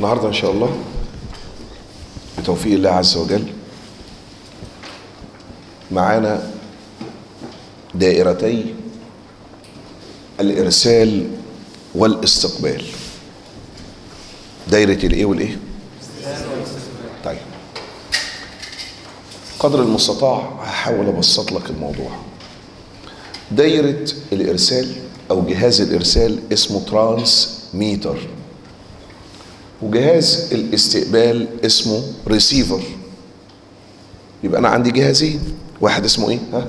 النهارده ان شاء الله بتوفيق الله عز وجل معانا دائرتي الارسال والاستقبال دايره الايه والايه طيب قدر المستطاع هحاول ابسط لك الموضوع دايره الارسال او جهاز الارسال اسمه ترانس ميتر وجهاز الاستقبال اسمه ريسيفر يبقى انا عندي جهازين واحد اسمه ايه ها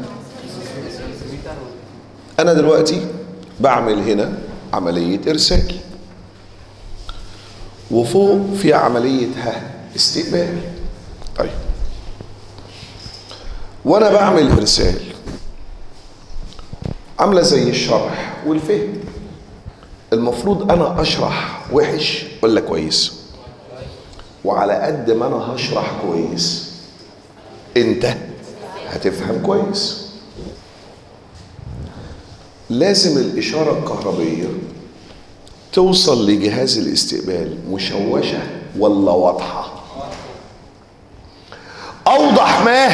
انا دلوقتي بعمل هنا عمليه ارسال وفوق في عمليه ها استقبال طيب وانا بعمل ارسال عامله زي الشرح والفهم المفروض انا اشرح وحش ولا كويس وعلى قد ما انا هشرح كويس انت هتفهم كويس لازم الاشاره الكهربيه توصل لجهاز الاستقبال مشوشه ولا واضحه اوضح ما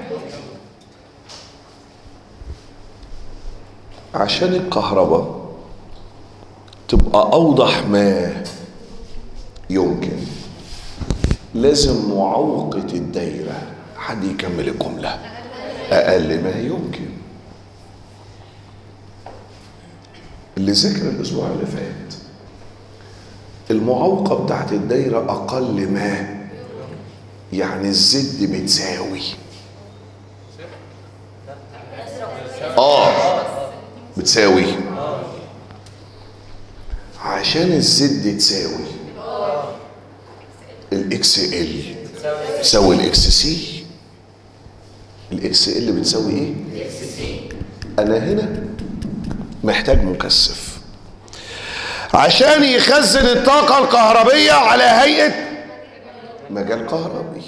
عشان الكهرباء تبقى اوضح ما يمكن لازم معوقة الدايرة حد يكمل الجملة أقل ما يمكن اللي ذكر الأسبوع اللي فات المعوقة بتاعت الدايرة أقل ما يعني الزد بتساوي آه بتساوي عشان الزد تساوي الاكس ال تساوي الاكس سي الاكس ال بتساوي ايه انا هنا محتاج مكثف عشان يخزن الطاقة الكهربية على هيئة مجال كهربي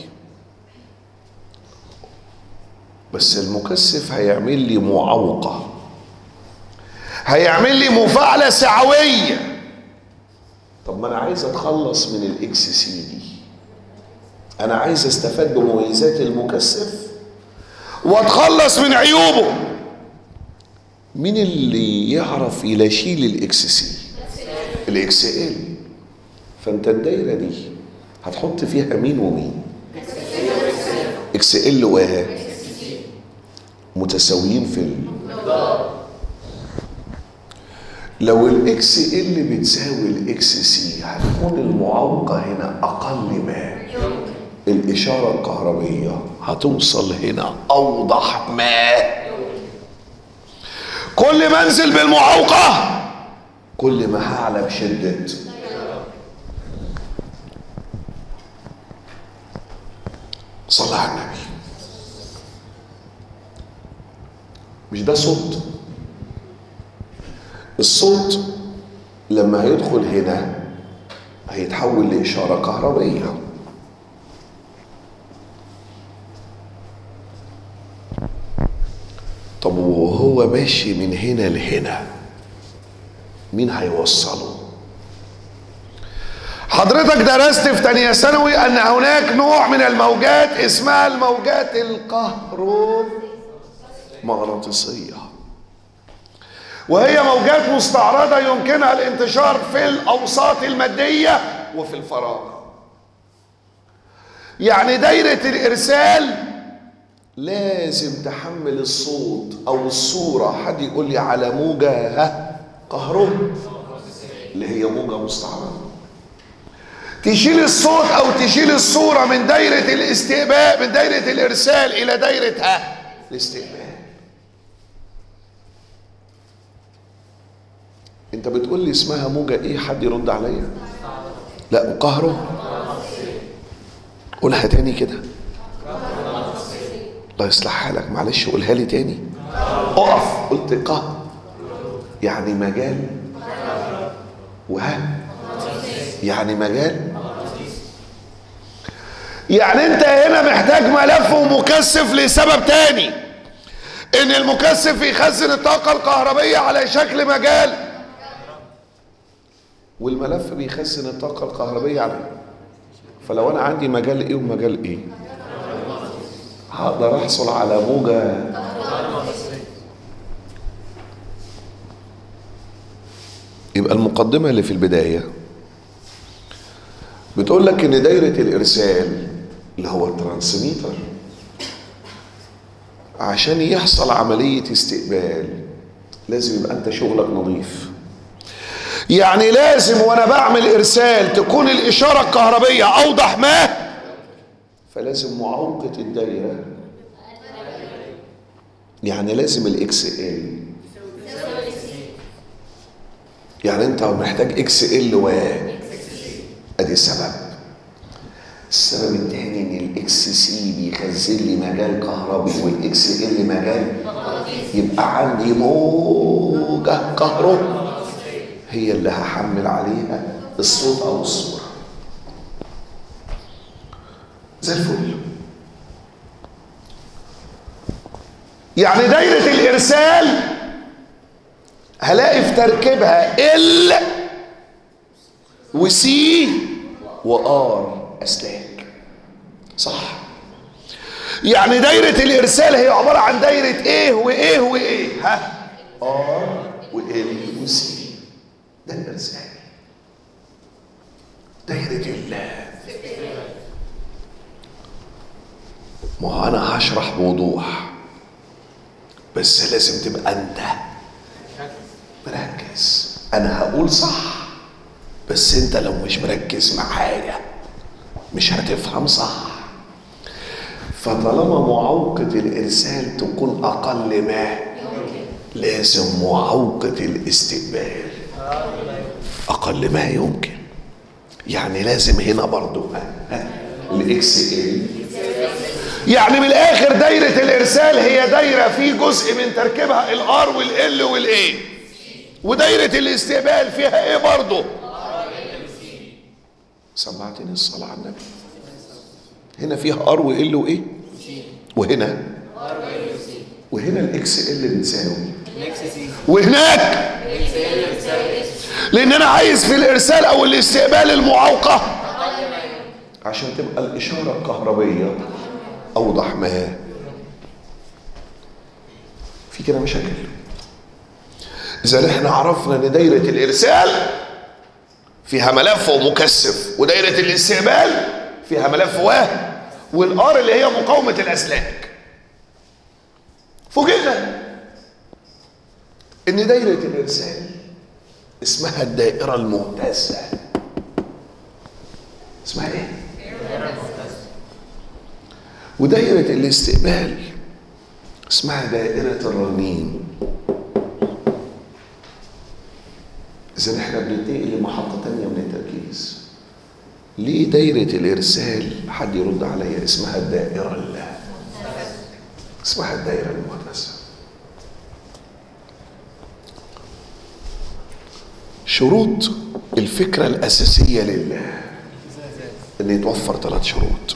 بس المكثف هيعمل لي معوقة هيعمل لي مفاعلة سعوية طب ما انا عايز اتخلص من الاكس سي دي انا عايز استفاد بمميزات المكثف واتخلص من عيوبه مين اللي يعرف يشيل الاكس سي الاكس ال فانت الدايره دي هتحط فيها مين ومين اكس ال و متساويين في ال... لو الاكس ال بتساوي الاكس سي هتكون المعوقه هنا اقل ما الاشاره الكهربيه هتوصل هنا اوضح ما كل ما انزل بالمعوقه كل ما هعلى بشده صلى على النبي مش ده صوت الصوت لما هيدخل هنا هيتحول لإشارة كهربية طب وهو ماشي من هنا لهنا مين هيوصله حضرتك درست في تانية ثانوي أن هناك نوع من الموجات اسمها الموجات الكهرومغناطيسية وهي موجات مستعرضة يمكنها الانتشار في الأوساط المادية وفي الفراغ يعني دايرة الإرسال لازم تحمل الصوت أو الصورة حد يقول لي على موجة ها كهرباء اللي هي موجة مستعرضة تشيل الصوت أو تشيل الصورة من دايرة الاستقبال من دايرة الإرسال إلى دايرة ها الاستقبال انت بتقول لي اسمها موجة ايه حد يرد عليا لا وقهره قولها تاني كده الله يصلح حالك معلش قولها لي تاني اقف قلت قهر يعني مجال وها يعني مجال يعني انت هنا محتاج ملف ومكثف لسبب تاني ان المكثف يخزن الطاقة الكهربية على شكل مجال والملف بيخزن الطاقة الكهربية على فلو انا عندي مجال ايه ومجال ايه هقدر احصل على موجة يبقى المقدمة اللي في البداية بتقول لك ان دايرة الارسال اللي هو الترانسميتر عشان يحصل عملية استقبال لازم يبقى انت شغلك نظيف يعني لازم وانا بعمل ارسال تكون الاشارة الكهربية اوضح ما فلازم معوقة الدايرة يعني لازم الاكس ال يعني انت محتاج اكس ال و ادي السبب السبب الثاني ان الاكس سي بيخزن لي مجال كهربي والاكس ال مجال يبقى عندي موجة كهرباء هي اللي هحمل عليها الصوت او الصورة زي الفل يعني دايرة الإرسال هلاقي في تركيبها ال وسي وار أسلاك صح يعني دايرة الإرسال هي عبارة عن دايرة إيه وإيه وإيه ها ار وإل وسي ده الإرسال دايرة الله ما هو انا هشرح بوضوح بس لازم تبقى انت مركز انا هقول صح بس انت لو مش مركز معايا مش هتفهم صح فطالما معوقة الإرسال تكون أقل ما لازم معوقة الاستقبال أقل ما يمكن يعني لازم هنا برضو الإكس ال يعني من الاخر دايره الارسال هي دايره في جزء من تركيبها الار والال والاي ودايره الاستقبال فيها ايه برضه سمعتني الصلاه على النبي هنا فيها ار وال وايه وهنا وهنا الاكس ال بتساوي وهناك لان انا عايز في الارسال او الاستقبال المعوقه عشان تبقى الاشاره الكهربيه اوضح ما في كده مشاكل اذا احنا عرفنا ان دايره الارسال فيها ملف ومكثف ودايره الاستقبال فيها ملف واه والار اللي هي مقاومه الاسلاك فوجئنا ان دايره الارسال اسمها الدائره المهتزه اسمها ايه ودائرة الاستقبال اسمها دائرة الرنين إذا احنا بننتقل لمحطة تانية من التركيز ليه دايرة الإرسال حد يرد عليا اسمها الدائرة الله اسمها الدائرة المقدسة شروط الفكرة الأساسية لله إن يتوفر ثلاث شروط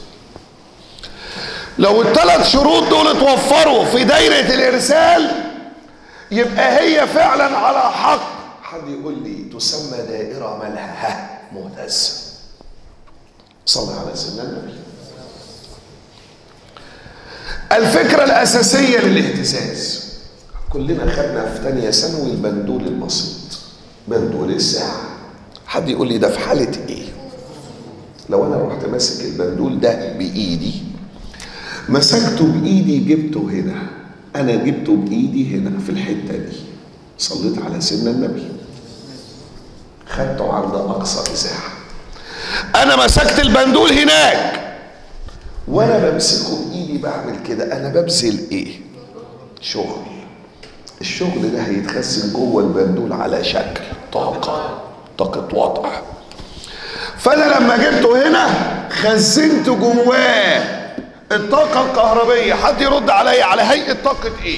لو الثلاث شروط دول اتوفروا في دايرة الإرسال يبقى هي فعلا على حق حد يقول لي تسمى دائرة مالها مهتزة صلى على سيدنا النبي الفكرة الأساسية للاهتزاز كلنا خدنا في تانية ثانوي البندول البسيط بندول الساعة حد يقول لي ده في حالة ايه لو انا رحت ماسك البندول ده بايدي مسكته بايدي جبته هنا انا جبته بايدي هنا في الحته دي صليت على سيدنا النبي خدته عند اقصى مساحه انا مسكت البندول هناك وانا بمسكه بايدي بعمل كده انا ببذل ايه شغل الشغل ده هيتخزن جوه البندول على شكل طاقه طاقه وضع فانا لما جبته هنا خزنت جواه الطاقة الكهربية حد يرد عليا على هيئة طاقة ايه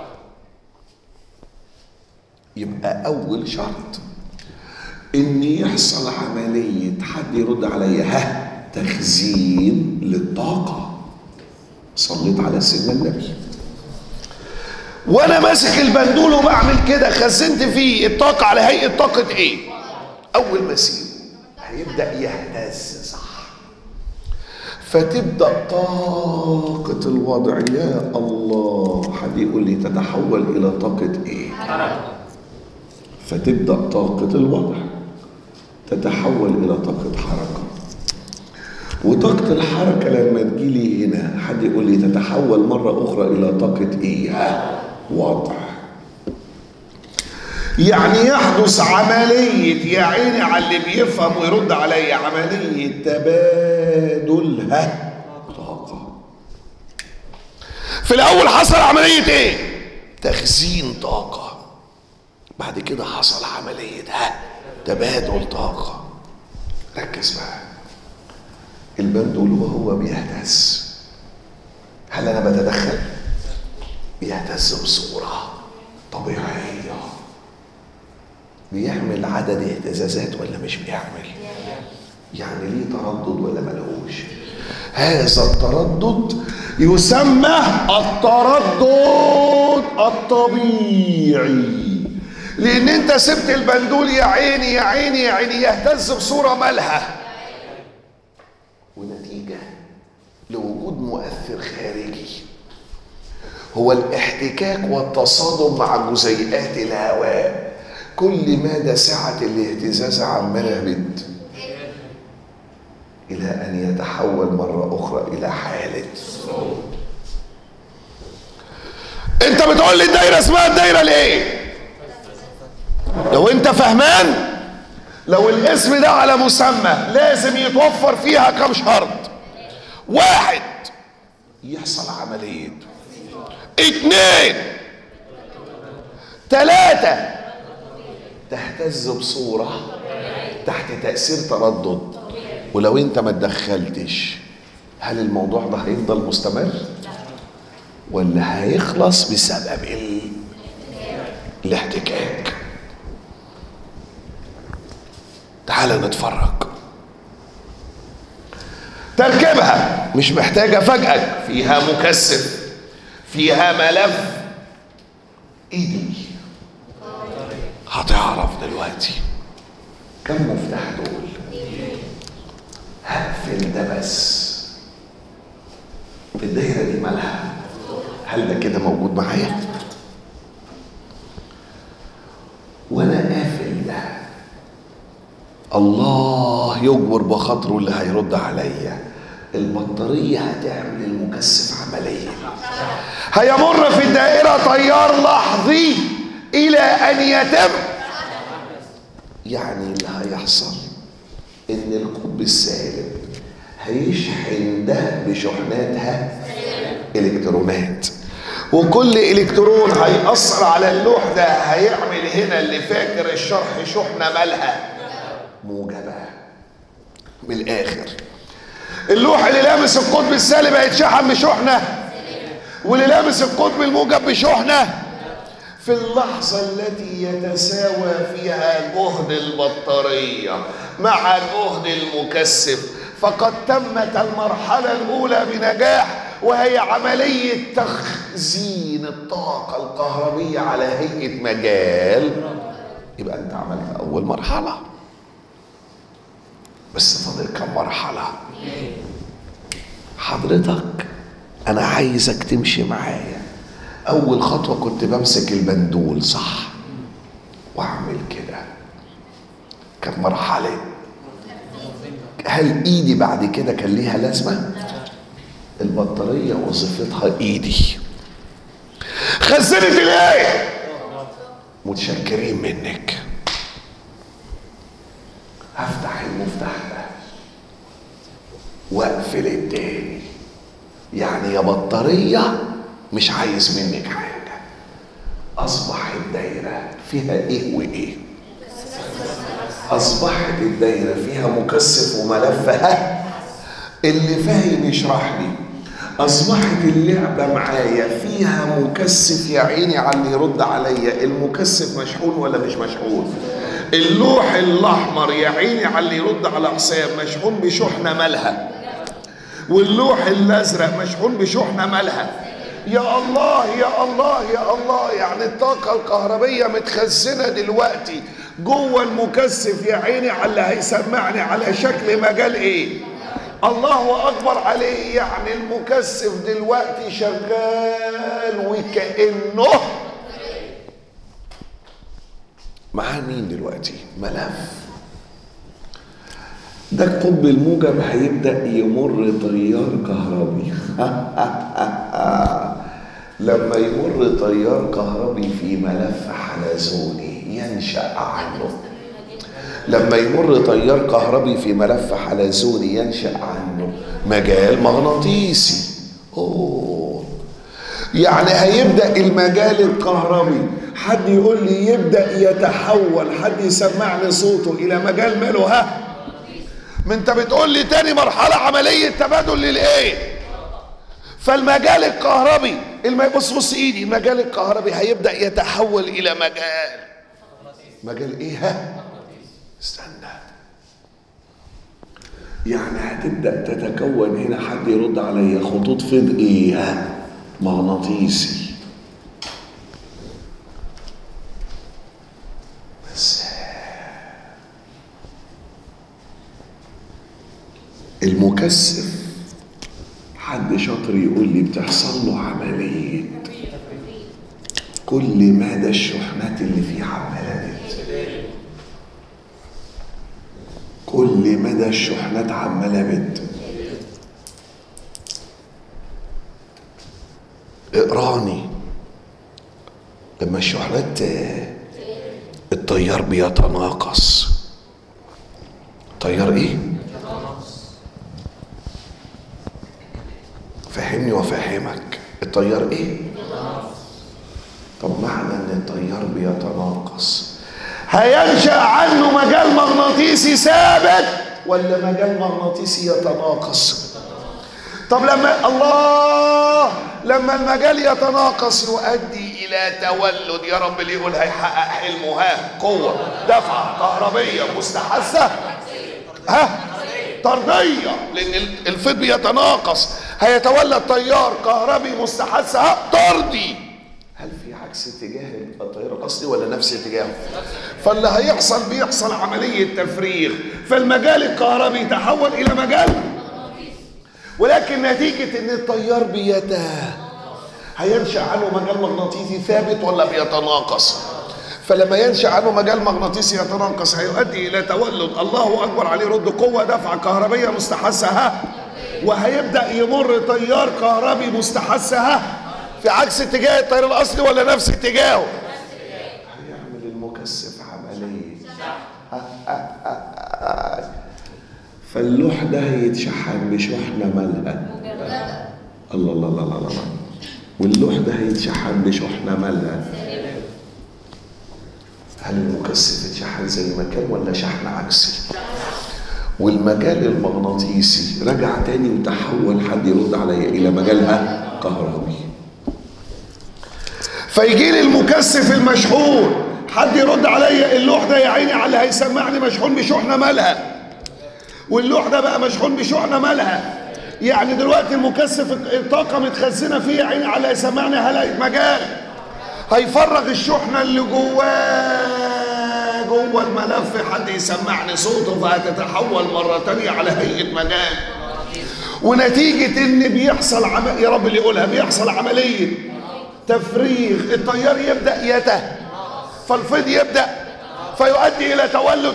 يبقى اول شرط ان يحصل عملية حد يرد عليا ها تخزين للطاقة صليت على سيدنا النبي وانا ماسك البندول وبعمل كده خزنت فيه الطاقة على هيئة طاقة ايه اول ما اسيبه هيبدأ يهتز صح فتبدا طاقه الوضع يا الله حد يقول لي تتحول الى طاقه ايه فتبدا طاقه الوضع تتحول الى طاقه حركه وطاقة الحركة لما تجيلي هنا حد يقول لي تتحول مرة أخرى إلى طاقة إيه؟ وضع يعني يحدث عملية يا عيني على اللي بيفهم ويرد عليا عملية تبادل ها طاقة في الأول حصل عملية إيه؟ تخزين طاقة بعد كده حصل عملية ها تبادل طاقة ركز بقى البندول وهو بيهتز هل انا بتدخل بيهتز بصوره طبيعيه بيعمل عدد اهتزازات ولا مش بيعمل يعني ليه تردد ولا ملهوش هذا التردد يسمى التردد الطبيعي لان انت سبت البندول يا عيني يا عيني يا عيني يهتز بصوره مالها ونتيجة لوجود مؤثر خارجي هو الاحتكاك والتصادم مع جزيئات الهواء كل مدى سعة الاهتزاز عمالة بت إلى أن يتحول مرة أخرى إلى حالة أنت بتقول لي الدايرة اسمها الدايرة ليه؟ لو أنت فهمان لو الاسم ده على مسمى لازم يتوفر فيها كم شرط واحد يحصل عملية اتنين تلاتة تهتز بصورة تحت تأثير تردد ولو انت ما تدخلتش هل الموضوع ده هيفضل مستمر ولا هيخلص بسبب ال... الاحتكاك تعال نتفرج تركيبها مش محتاجة فجأة فيها مكثف فيها ملف ايدي هتعرف دلوقتي كم مفتاح دول هقفل ده بس الدايرة دي مالها هل ده كده موجود معايا وانا قافل ده الله يجبر بخاطره اللي هيرد عليا البطارية هتعمل المكثف عملية هيمر في الدائرة تيار لحظي إلى أن يتم يعني اللي هيحصل إن القطب السالب هيشحن ده بشحناتها إلكترونات وكل إلكترون هيأثر على اللوح ده هيعمل هنا اللي فاكر الشرح شحنة مالها موجبة من الآخر اللوح اللي لامس القطب السالب هيتشحن بشحنة واللي لامس القطب الموجب بشحنة في اللحظة التي يتساوى فيها جهد البطارية مع جهد المكثف فقد تمت المرحلة الأولى بنجاح وهي عملية تخزين الطاقة الكهربية على هيئة مجال يبقى أنت عملت أول مرحلة بس فاضل كم مرحلة حضرتك أنا عايزك تمشي معايا أول خطوة كنت بمسك البندول صح وأعمل كده كانت مرحلة هل إيدي بعد كده كان ليها لازمة؟ البطارية وظيفتها إيدي خزنت الإيه؟ متشكرين منك هفتح المفتاح ده واقفل التاني يعني يا بطارية مش عايز منك حاجة أصبح الدايرة فيها إيه وإيه أصبحت الدايرة فيها مكثف وملف ها اللي فاهم يشرح لي أصبحت اللعبة معايا فيها مكثف يا عيني على اللي يرد عليا المكثف مشحون ولا مش مشحون اللوح الأحمر يا عيني على اللي يرد على حسام مشحون بشحنة مالها واللوح الأزرق مشحون بشحنة مالها يا الله يا الله يا الله يعني الطاقة الكهربية متخزنة دلوقتي جوه المكثف يا عيني على اللي هيسمعني على شكل مجال ايه الله اكبر عليه يعني المكثف دلوقتي شغال وكانه معاه مين دلوقتي ملف ده قطب الموجب هيبدا يمر تيار كهربي لما يمر تيار كهربي في ملف حلزوني ينشا عنه لما يمر تيار كهربي في ملف حلزوني ينشا عنه مجال مغناطيسي اوه يعني هيبدا المجال الكهربي حد يقول لي يبدا يتحول حد يسمعني صوته الى مجال ماله ها ما انت بتقول لي تاني مرحله عمليه تبادل للايه فالمجال الكهربي الم... بص بص ايدي المجال الكهربي هيبدا يتحول الى مجال مجال ايه ها استنى يعني هتبدا تتكون هنا حد يرد عليا خطوط فيض ايه ها مغناطيسي بس المكثف حد شاطر يقول لي بتحصل له عملية كل مدى الشحنات اللي فيه عمالة بت كل مدى الشحنات عمالة بت اقراني لما الشحنات التيار بيتناقص تيار ايه فهمني وافهمك التيار ايه طب معنى ان التيار بيتناقص هينشا عنه مجال مغناطيسي ثابت ولا مجال مغناطيسي يتناقص طب لما الله لما المجال يتناقص يؤدي الى تولد يا رب اللي يقول هيحقق حلمه ها قوه دفعه كهربيه مستحثه ها طرديه لان الفيض بيتناقص هيتولد تيار كهربي مستحث ها طردي هل في عكس اتجاه التيار الاصلي ولا نفس اتجاهه فاللي هيحصل بيحصل عمليه تفريغ فالمجال الكهربي يتحول الى مجال ولكن نتيجه ان التيار بيته هينشا عنه مجال مغناطيسي ثابت ولا بيتناقص فلما ينشا عنه مجال مغناطيسي يتناقص هيؤدي الى تولد الله اكبر عليه رد قوه دفعه كهربيه مستحثه ها وهيبدا يمر تيار كهربي مستحث ها في عكس اتجاه التيار الاصلي ولا نفس اتجاهه هيعمل المكثف عمليه فاللوح ده هيتشحن بشحنه مالها الله الله الله الله الله واللوح ده هيتشحن بشحنه مالها هل المكثف اتشحن زي ما كان ولا شحن عكسي والمجال المغناطيسي رجع تاني وتحول حد يرد عليا الى مجالها كهربي فيجي لي المكثف المشحون حد يرد عليا اللوح ده يا عيني على اللي هيسمعني مشحون بشحنه مالها واللوح ده بقى مشحون بشحنه مالها يعني دلوقتي المكثف الطاقه متخزنه فيه يا عيني على اللي هيسمعني هلاقي مجال هيفرغ الشحنه اللي جواه جوه الملف حد يسمعني صوته فهتتحول مرة تانية على هيئة مجال ونتيجة ان بيحصل عم... يا رب اللي يقولها بيحصل عملية تفريغ التيار يبدأ يته فالفيض يبدأ فيؤدي الى تولد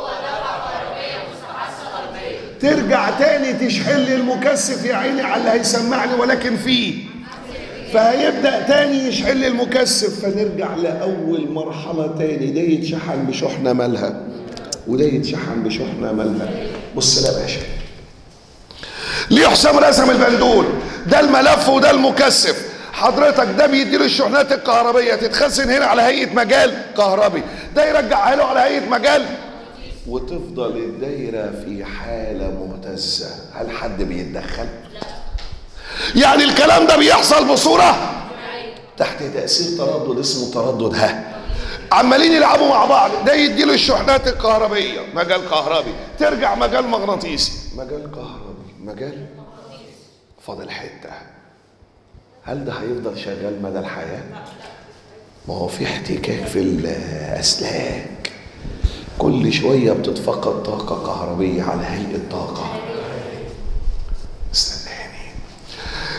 ترجع تاني تشحن لي المكثف يا عيني على اللي هيسمعني ولكن فيه فهيبدا تاني يشحن لي المكثف فنرجع لاول مرحله تاني ده يتشحن بشحنه مالها وده يتشحن بشحنه مالها بص لا يا باشا ليه حسام رسم البندول ده الملف وده المكثف حضرتك ده بيديله الشحنات الكهربيه تتخزن هنا على هيئه مجال كهربي ده يرجعها له على هيئه مجال وتفضل الدايره في حاله مهتزه هل حد بيتدخل يعني الكلام ده بيحصل بصورة تحت تأثير تردد اسمه تردد ها عمالين يلعبوا مع بعض ده يديله الشحنات الكهربية مجال كهربي ترجع مجال مغناطيسي مجال كهربي مجال فاضل حتة هل ده هيفضل شغال مدى الحياة؟ ما هو في احتكاك في الأسلاك كل شوية بتتفقد طاقة كهربية على هيئة طاقة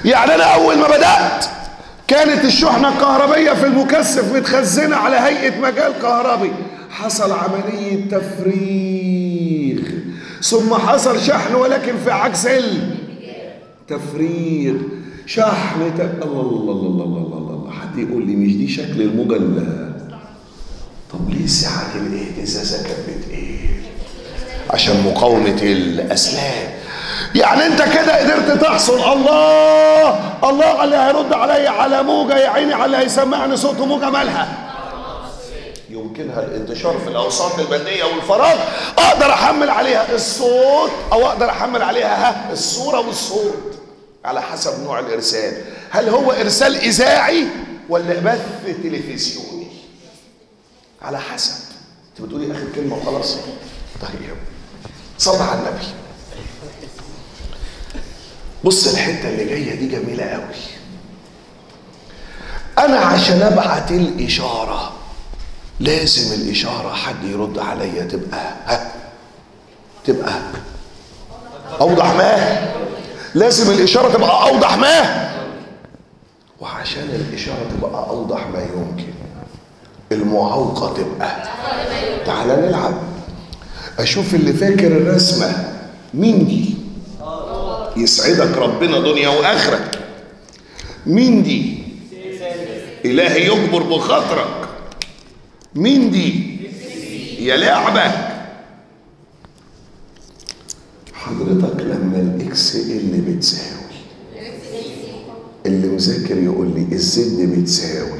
يعني انا اول ما بدات كانت الشحنه الكهربيه في المكثف متخزنه على هيئه مجال كهربي حصل عمليه تفريغ ثم حصل شحن ولكن في عكس التفريغ شحن ت... الله الله الله الله الله الله الله حد يقول لي مش دي شكل الموجة ال- طب ليه سعة الاهتزازة كانت ايه؟ عشان مقاومة الأسلاك يعني انت كده قدرت تحصل الله الله على اللي هيرد عليا على موجة يا عيني على اللي هيسمعني صوته موجة مالها يمكنها الانتشار في الاوساط البنيه والفراغ اقدر احمل عليها الصوت او اقدر احمل عليها ها الصوره والصوت على حسب نوع الارسال هل هو ارسال اذاعي ولا بث تلفزيوني على حسب انت بتقولي اخر كلمه وخلاص طيب صلى على النبي بص الحته اللي جايه دي جميله قوي انا عشان ابعت الاشاره لازم الاشاره حد يرد عليا تبقى ها تبقى اوضح ما لازم الاشاره تبقى اوضح ما وعشان الاشاره تبقى اوضح ما يمكن المعوقه تبقى تعالى نلعب اشوف اللي فاكر الرسمه مين دي يسعدك ربنا دنيا واخره مين دي الهي يجبر بخاطرك مين دي يا لعبه حضرتك لما الاكس ال بتساوي اللي مذاكر يقول لي الزد بتساوي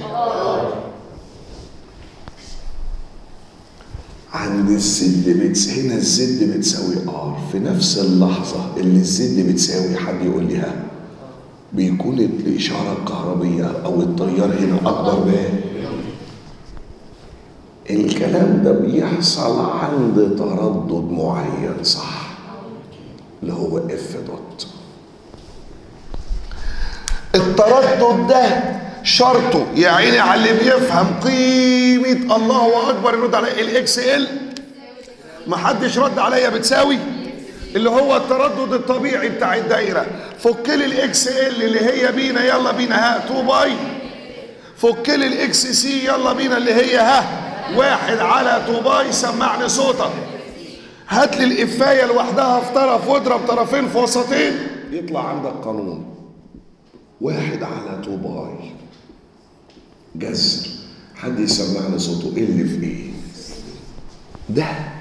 عند الزد بتس هنا الزد بتساوي ار في نفس اللحظة اللي الزد بتساوي حد يقول لي ها بيكون الإشارة الكهربية أو التيار هنا أكبر من الكلام ده بيحصل عند تردد معين صح اللي هو اف دوت التردد ده شرطه يا عيني على اللي بيفهم قيمة الله أكبر يرد عليا الاكس ال محدش رد عليا بتساوي اللي هو التردد الطبيعي بتاع الدايرة فك لي الاكس ال اللي هي بينا يلا بينا ها 2 باي فك لي الاكس سي يلا بينا اللي هي ها واحد على 2 باي سمعني صوتك هات لي الإفاية لوحدها في طرف واضرب طرفين في وسطين يطلع عندك قانون واحد على 2 باي جذر حد يسمعني صوته ايه اللي في ايه ده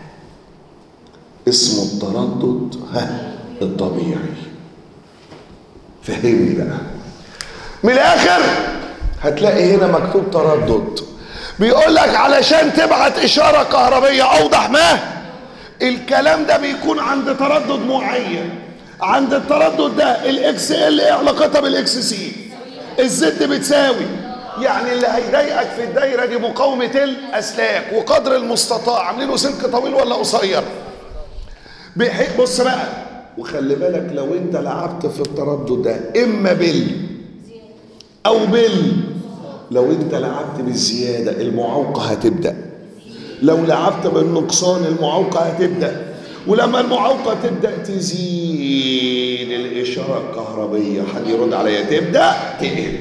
اسمه التردد ها الطبيعي فهمني بقى من الاخر هتلاقي هنا مكتوب تردد بيقول لك علشان تبعت اشاره كهربيه اوضح ما الكلام ده بيكون عند تردد معين عند التردد ده الاكس ال ايه علاقتها بالاكس سي الزد بتساوي يعني اللي هيضايقك في الدايره دي مقاومه الاسلاك وقدر المستطاع عاملينه سلك طويل ولا قصير بحيث بص بقى وخلي بالك لو انت لعبت في التردد ده اما بال او بال لو انت لعبت بالزياده المعوقه هتبدا لو لعبت بالنقصان المعوقه هتبدا ولما المعوقه تبدا تزيد الاشاره الكهربيه حد يرد عليا تبدا تقل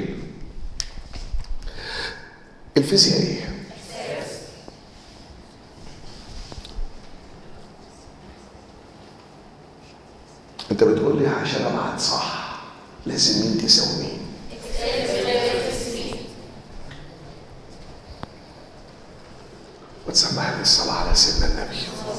الفيزياء ايه انت بتقول لي عشان ابعت صح لازم مين تساوي مين وتسمعني الصلاة على سيدنا النبي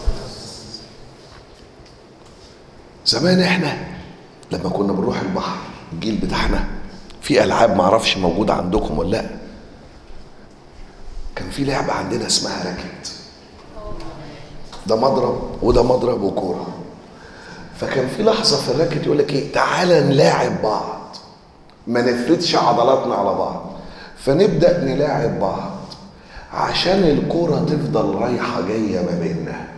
زمان احنا لما كنا بنروح البحر الجيل بتاعنا في العاب معرفش موجودة عندكم ولا لا كان في لعبة عندنا اسمها راكت ده مضرب وده مضرب وكورة فكان في لحظة في الراكت يقول لك ايه تعالى نلاعب بعض ما نفردش عضلاتنا على بعض فنبدأ نلاعب بعض عشان الكرة تفضل رايحة جاية ما بيننا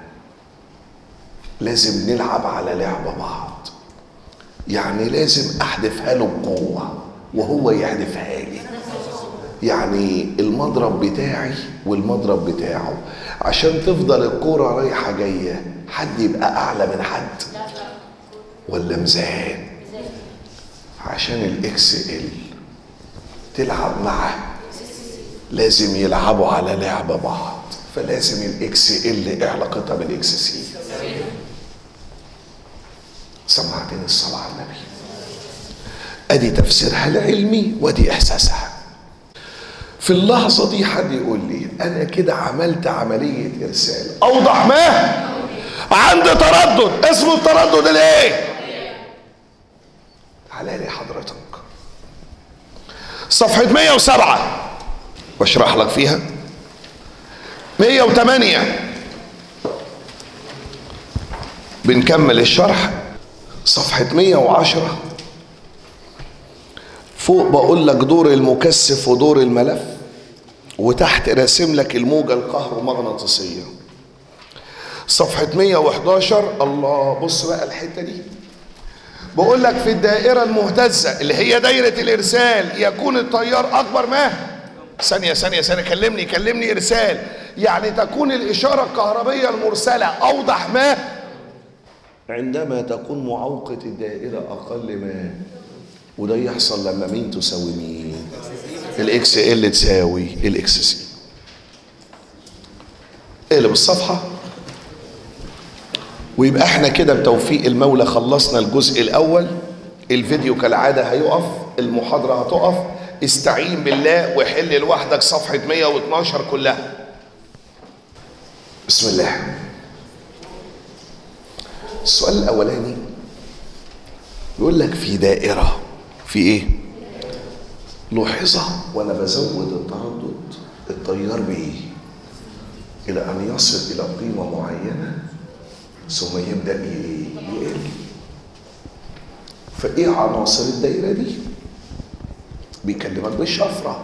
لازم نلعب على لعبة بعض يعني لازم احدفها له بقوة وهو يحدفها لي يعني المضرب بتاعي والمضرب بتاعه عشان تفضل الكرة رايحة جاية حد يبقى أعلى من حد ولا ميزان عشان الاكس ال تلعب معاه لازم يلعبوا على لعب بعض فلازم الاكس ال ايه علاقتها بالاكس سي سمعتني الصلاة على النبي ادي تفسيرها العلمي وادي احساسها في اللحظة دي حد يقول لي انا كده عملت عملية ارسال اوضح ما عندي تردد اسمه التردد الايه تعالى لي حضرتك صفحة 107 واشرح لك فيها 108 بنكمل الشرح صفحة 110 فوق بقول لك دور المكثف ودور الملف وتحت راسم لك الموجة الكهرومغناطيسية صفحة 111 الله بص بقى الحتة دي بقول لك في الدائرة المهتزة اللي هي دايرة الإرسال يكون التيار أكبر ما ثانية ثانية ثانية كلمني كلمني إرسال يعني تكون الإشارة الكهربية المرسلة أوضح ما عندما تكون معوقة الدائرة أقل ما وده يحصل لما مين تساوي مين الاكس ال تساوي الاكس سي اقلب الصفحة ويبقى احنا كده بتوفيق المولى خلصنا الجزء الاول الفيديو كالعادة هيقف المحاضرة هتقف استعين بالله وحل لوحدك صفحة 112 كلها بسم الله السؤال الاولاني يقول لك في دائرة في ايه لاحظة وانا بزود التردد التيار بايه الى ان يصل الى قيمة معينة ثم يبدأ ايه يقل فايه عناصر الدائرة دي بيكلمك بالشفرة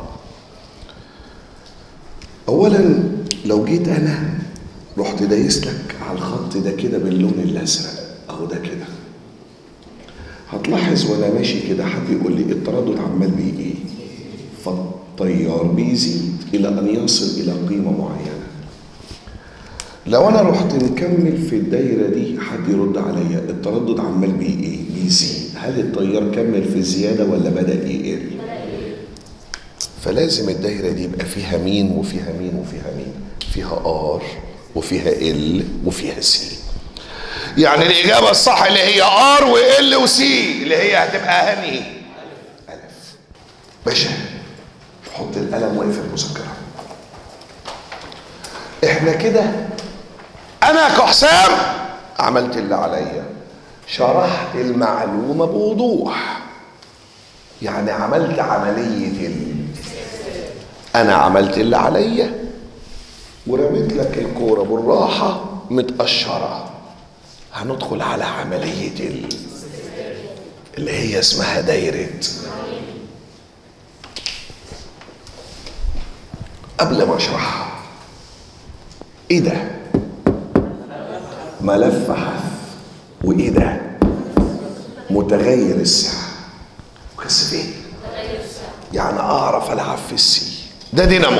اولا لو جيت انا رحت دايس لك على الخط ده كده باللون الازرق اهو ده كده هتلاحظ وانا ماشي كده حد يقول لي التردد عمال بيه ايه فالتيار بيزيد الى ان يصل الى قيمه معينه لو انا رحت مكمل في الدايره دي حد يرد عليا التردد عمال بيه ايه بيزيد هل التيار كمل في الزياده ولا بدا يقل فلازم الدايره دي يبقى فيها مين وفيها مين وفيها مين فيها ار وفيها ال وفيها سي يعني الإجابة الصح اللي هي ار وال وسي اللي هي هتبقى هني ألف باشا حط القلم واقف المذكرة احنا كده أنا كحسام عملت اللي عليا شرحت المعلومة بوضوح يعني عملت عملية ال... أنا عملت اللي عليا ورميت لك الكورة بالراحة متقشرة هندخل على عملية ال... اللي هي اسمها دايرة قبل ما اشرحها ايه ده ملف حث وايه ده متغير السعة مكثفين يعني اعرف العب في السي ده دينامو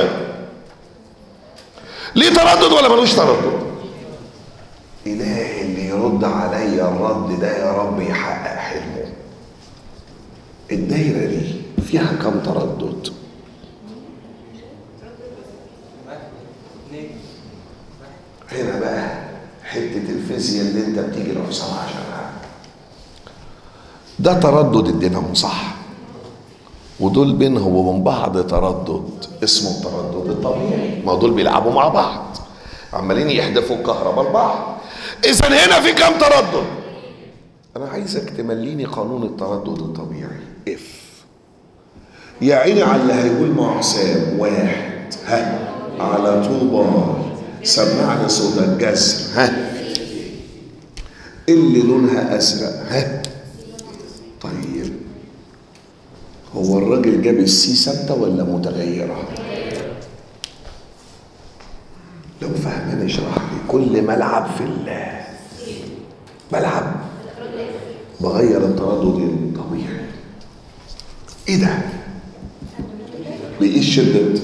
ليه تردد ولا ملوش تردد إلهي اللي يرد عليا الرد ده يا رب يحقق حلمه الدايرة دي فيها كم تردد هنا بقى حتة الفيزياء اللي انت بتيجي الحسام عشانها ده تردد الدينامو صح ودول بينهم وبين بعض تردد اسمه التردد الطبيعي ما دول بيلعبوا مع بعض عمالين يحدفوا الكهرباء لبعض اذا هنا في كم تردد انا عايزك تمليني قانون التردد الطبيعي اف يا عيني على اللي هيقول مع حساب واحد ها على طول بار سمعنا صوت الجزر ها اللي لونها ازرق ها طيب هو الراجل جاب السي ثابته ولا متغيره لو فهمان اشرح لي كل ملعب في الله بلعب بغير التردد الطبيعي ايه ده بايه الشدة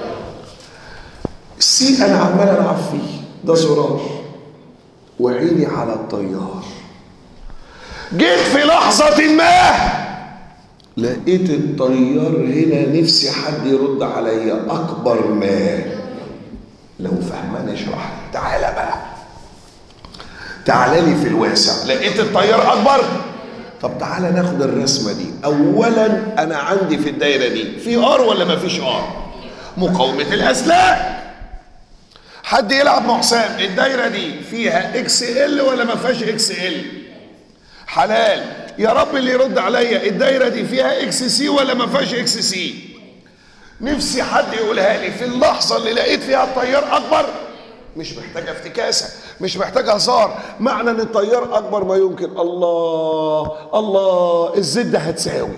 السي انا عمال العب فيه ده زرار وعيني على الطيار جيت في لحظة ما لقيت الطيار هنا نفسي حد يرد عليا اكبر ما لو فهمان اشرح لي تعالى بقى تعالى لي في الواسع لقيت الطيار اكبر طب تعالى ناخد الرسمه دي اولا انا عندي في الدايره دي في ار ولا ما فيش ار مقاومه الاسلاك حد يلعب مع حسام الدايره دي فيها اكس ال ولا ما فيهاش اكس ال حلال يا رب اللي يرد عليا الدايره دي فيها اكس سي ولا ما فيهاش اكس سي نفسي حد يقولها لي في اللحظه اللي لقيت فيها الطيار اكبر مش محتاجه افتكاسه مش محتاجه هزار معنى ان الطيار اكبر ما يمكن الله الله الزد هتساوي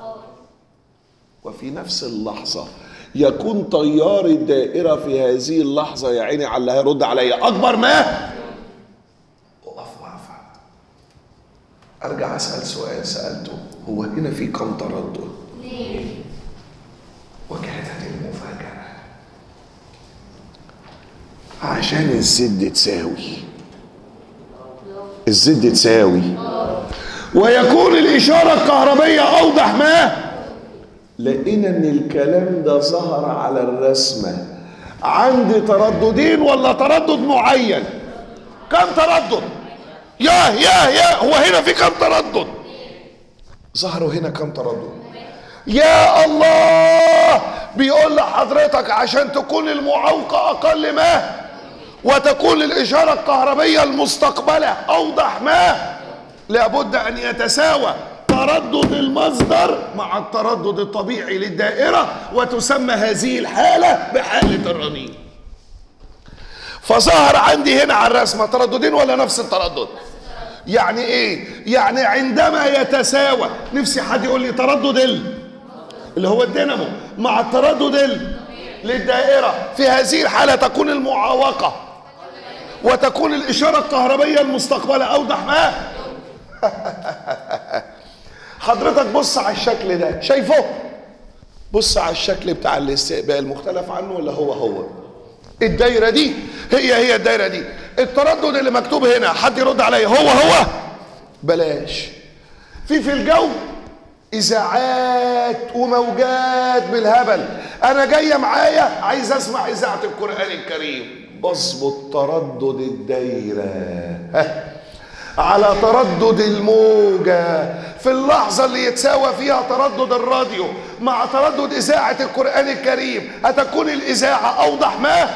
وفي نفس اللحظه يكون طيار الدائره في هذه اللحظه يا عيني على اللي هيرد عليا اكبر ما اقف وقفه ارجع اسال سؤال سالته هو هنا في كم تردد وكانت المفاجاه عشان الزد تساوي الزد تساوي ويكون الإشارة الكهربية أوضح ما لقينا إن الكلام ده ظهر على الرسمة عندي ترددين ولا تردد معين كم تردد يا يا يا هو هنا في كم تردد ظهروا هنا كم تردد يا الله بيقول لحضرتك عشان تكون المعوقة أقل ما وتكون الإشارة الكهربية المستقبلة أوضح ما لابد أن يتساوى تردد المصدر مع التردد الطبيعي للدائرة وتسمى هذه الحالة بحالة الرنين فظهر عندي هنا على الرسمة ترددين ولا نفس التردد يعني ايه يعني عندما يتساوى نفسي حد يقول لي تردد ال اللي هو الدينامو مع التردد ال للدائرة في هذه الحالة تكون المعاوقة وتكون الإشارة الكهربية المستقبلة أوضح ما حضرتك بص على الشكل ده شايفه بص على الشكل بتاع الاستقبال مختلف عنه ولا هو هو الدايرة دي هي هي الدايرة دي التردد اللي مكتوب هنا حد يرد عليا هو هو بلاش في في الجو اذاعات وموجات بالهبل انا جايه معايا عايز اسمع اذاعه القران الكريم بظبط تردد الدايره ها على تردد الموجة في اللحظة اللي يتساوى فيها تردد الراديو مع تردد إذاعة القرآن الكريم هتكون الإذاعة أوضح ما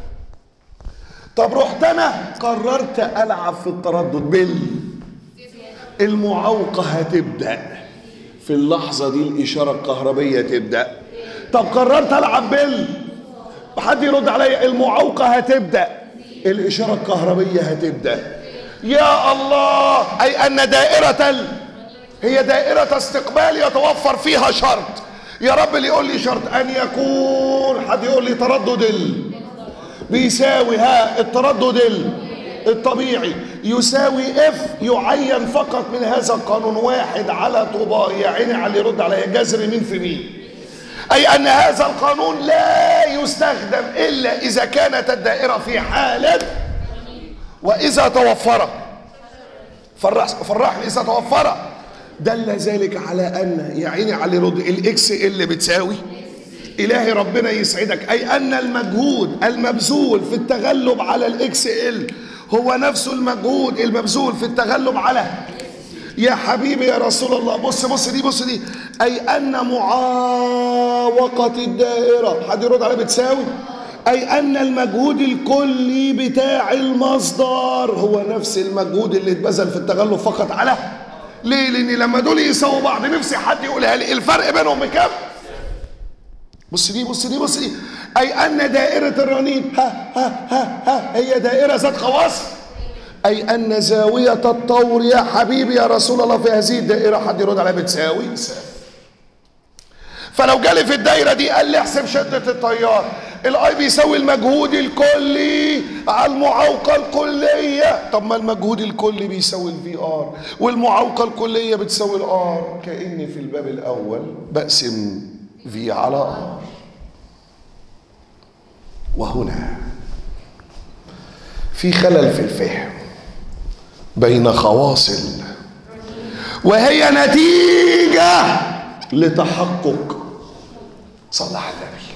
طب رحت أنا قررت ألعب في التردد بال المعوقة هتبدأ في اللحظة دي الإشارة الكهربية تبدأ طب قررت ألعب بال حد يرد عليا المعوقة هتبدأ الإشارة الكهربية هتبدأ يا الله أي أن دائرة ال... هي دائرة استقبال يتوفر فيها شرط يا رب اللي يقول لي شرط أن يكون حد يقول لي تردد ال... بيساوي ها التردد ال... الطبيعي يساوي اف يعين فقط من هذا القانون واحد على طوباء يا عيني على اللي يرد عليا جذر مين في مين اي ان هذا القانون لا يستخدم الا اذا كانت الدائره في حاله واذا توفر فرح فرحني اذا توفر دل ذلك على ان يا عيني على اللي يرد الاكس اللي بتساوي إلهي ربنا يسعدك أي أن المجهود المبذول في التغلب على الإكس إل هو نفسه المجهود المبذول في التغلب على يا حبيبي يا رسول الله بص بص دي بص دي أي أن معاوقة الدائرة حد يرد عليه بتساوي أي أن المجهود الكلي بتاع المصدر هو نفس المجهود اللي اتبذل في التغلب فقط على ليه؟ لأن لما دول يساووا بعض نفسي حد يقولها لي الفرق بينهم بكام؟ بص دي بص دي بص دي أي أن دائرة الرنين ها ها ها ها هي دائرة ذات خواص أي أن زاوية الطور يا حبيبي يا رسول الله في هذه الدائرة حد يرد عليها بتساوي فلو جالي في الدايرة دي قال لي احسب شدة التيار الاي بيساوي المجهود الكلي على المعوقة الكلية طب ما المجهود الكلي بيساوي الفي ار والمعوقة الكلية بتساوي الار كأني في الباب الأول بقسم في على ار وهنا في خلل في الفهم بين خواص وهي نتيجة لتحقق صلى على النبي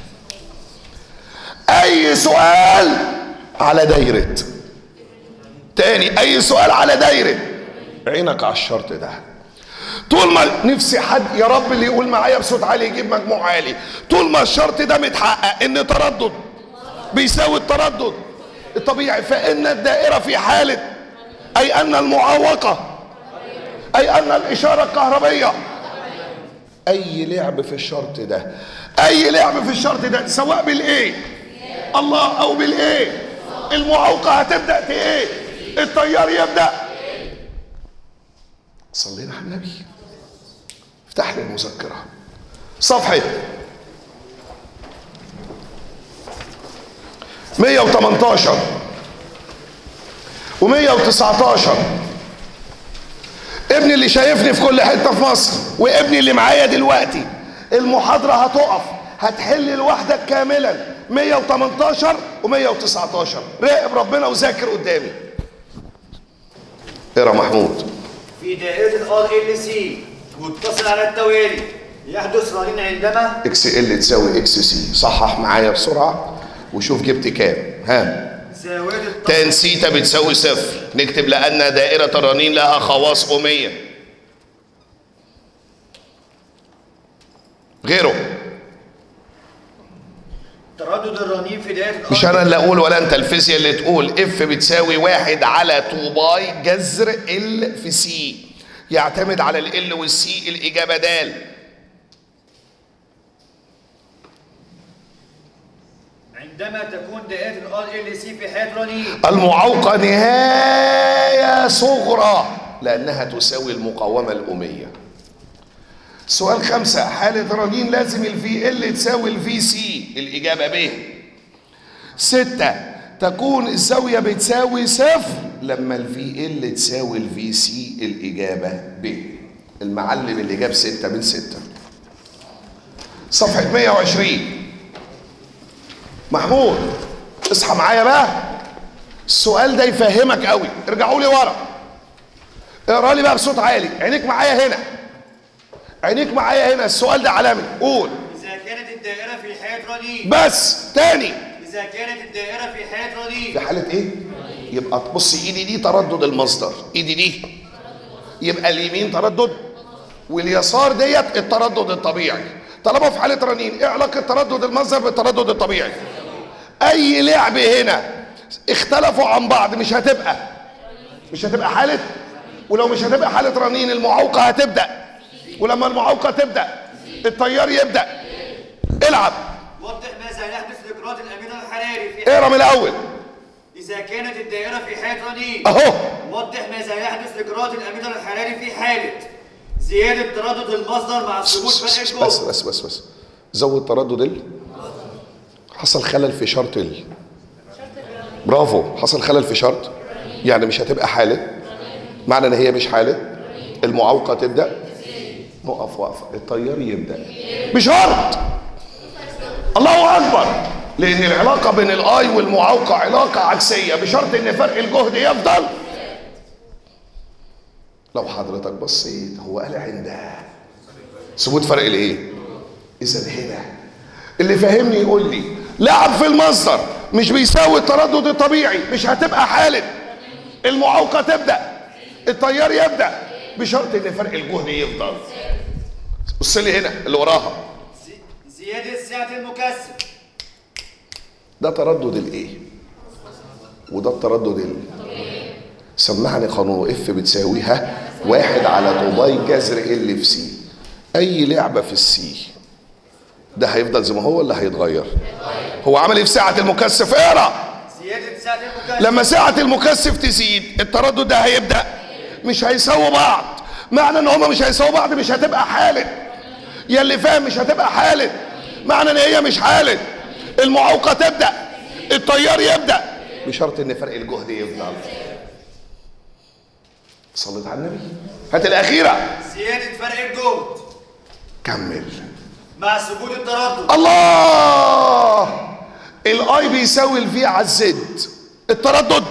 اي سؤال على دايرة تاني اي سؤال على دايرة عينك على الشرط ده طول ما نفسي حد يا رب اللي يقول معايا بصوت عالي يجيب مجموع عالي طول ما الشرط ده متحقق ان تردد بيساوي التردد الطبيعي فان الدائره في حاله اي ان المعوقه اي ان الاشاره الكهربيه اي لعب في الشرط ده اي لعب في الشرط ده سواء بالايه الله او بالايه المعوقه هتبدا في ايه التيار يبدا صلينا على النبي افتح لي المذكره صفحه 118 و119 ابني اللي شايفني في كل حته في مصر وابني اللي معايا دلوقتي المحاضره هتقف هتحل لوحدك كاملا 118 و119 راقب ربنا وذاكر قدامي اقرا محمود في دائرة ال ال سي متصل على التوالي يحدث رنين عندما اكس ال تساوي اكس سي صحح معايا بسرعه وشوف جبت كام ها زاوية الطرف تان سيتا بتساوي صفر نكتب لأن دائرة الرنين لها خواص أمية غيره تردد الرنين في دائرة ال مش أنا اللي أقول ولا أنت الفيزياء اللي تقول اف بتساوي واحد على 2 باي جذر ال في سي يعتمد على ال والسي الإجابة دال عندما تكون دائرة ال ال سي في حالة رنين المعوقة نهاية صغرى لأنها تساوي المقاومة الأمية سؤال خمسة حالة رنين لازم الفي ال تساوي الفي سي الإجابة ب ستة تكون الزاوية بتساوي صفر لما الفي ال تساوي الفي سي الإجابة ب المعلم اللي جاب ستة من ستة صفحة 120 محمود اصحى معايا بقى السؤال ده يفهمك قوي ارجعوا لي ورا اقرا لي بقى بصوت عالي عينيك معايا هنا عينيك معايا هنا السؤال ده عالمي قول إذا كانت الدائرة في حالة رنين بس تاني إذا كانت الدائرة في حالة رنين في حالة ايه؟ يبقى تبص ايدي دي تردد المصدر ايدي دي يبقى اليمين تردد واليسار ديت التردد الطبيعي طالما في حالة رنين ايه علاقة تردد المصدر بالتردد الطبيعي؟ اي لعب هنا اختلفوا عن بعض مش هتبقى مش هتبقى حالة ولو مش هتبقى حالة رنين المعوقة هتبدأ ولما المعوقة تبدأ التيار يبدأ العب وضح ماذا يحدث لإجراءات الأمين الحراري في اقرا من الاول إذا كانت الدائرة في حالة رنين اهو وضح ماذا يحدث لإجراءات الأمين الحراري في حالة زيادة تردد المصدر مع ثبوت فرق بس الجهد بس بس بس زود تردد ال حصل خلل في شرط ال برافو حصل خلل في شرط يعني مش هتبقى حالة معنى ان هي مش حالة المعوقة تبدأ نقف وقفة التيار يبدأ بشرط الله أكبر لأن العلاقة بين الآي والمعوقة علاقة عكسية بشرط إن فرق الجهد يفضل لو حضرتك بصيت هو قال عندها ثبوت فرق الايه اذا هنا اللي فاهمني يقول لي لعب في المصدر مش بيساوي التردد الطبيعي مش هتبقى حالة المعوقة تبدأ التيار يبدأ بشرط ان فرق الجهد يفضل بص لي هنا اللي وراها زي- زيادة سعة المكثف ده تردد الايه وده التردد ال سمعني قانون اف بتساوي ها واحد على طوباي جذر ال في سي اي لعبه في السي ده هيفضل زي ما هو ولا هيتغير هو عمل ايه في سعه المكثف اقرا زيادة سعة المكثف لما سعه المكثف تزيد التردد ده هيبدا مش هيساووا بعض معنى ان هما مش هيساووا بعض مش هتبقى حاله يا اللي فاهم مش هتبقى حاله معنى ان هي مش حاله المعوقه تبدا التيار يبدا بشرط ان فرق الجهد يفضل صليت على النبي هات الاخيره زيادة فرق الجهد كمل مع ثبوت التردد الله الاي بيساوي الفي على الزد التردد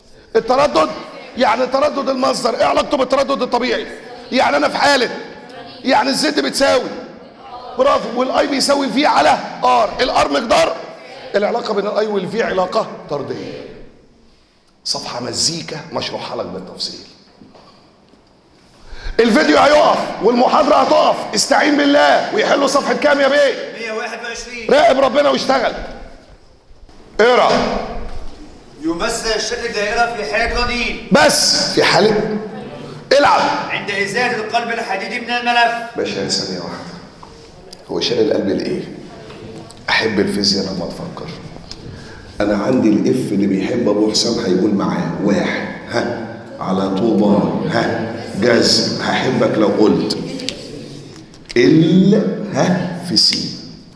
التردد يعني تردد المصدر ايه علاقته بالتردد الطبيعي يعني انا في حاله يعني الزد بتساوي برافو والاي بيساوي في على ار الار مقدار العلاقه بين الاي والفي علاقه طرديه صفحه مزيكا مشروحه لك بالتفصيل الفيديو هيقف والمحاضره هتقف استعين بالله ويحلوا صفحه كام يا بيه 121 راقب ربنا واشتغل اقرا يمثل الشكل الدائرة في حالة رنين بس في حاله العب عند إزالة القلب الحديدي من الملف باشا ثانيه واحده هو شال القلب لايه احب الفيزياء لما تفكر انا عندي الاف اللي بيحب ابو حسام هيقول معاه واحد ها على طوبان ها جزم هحبك لو قلت ال ها في سي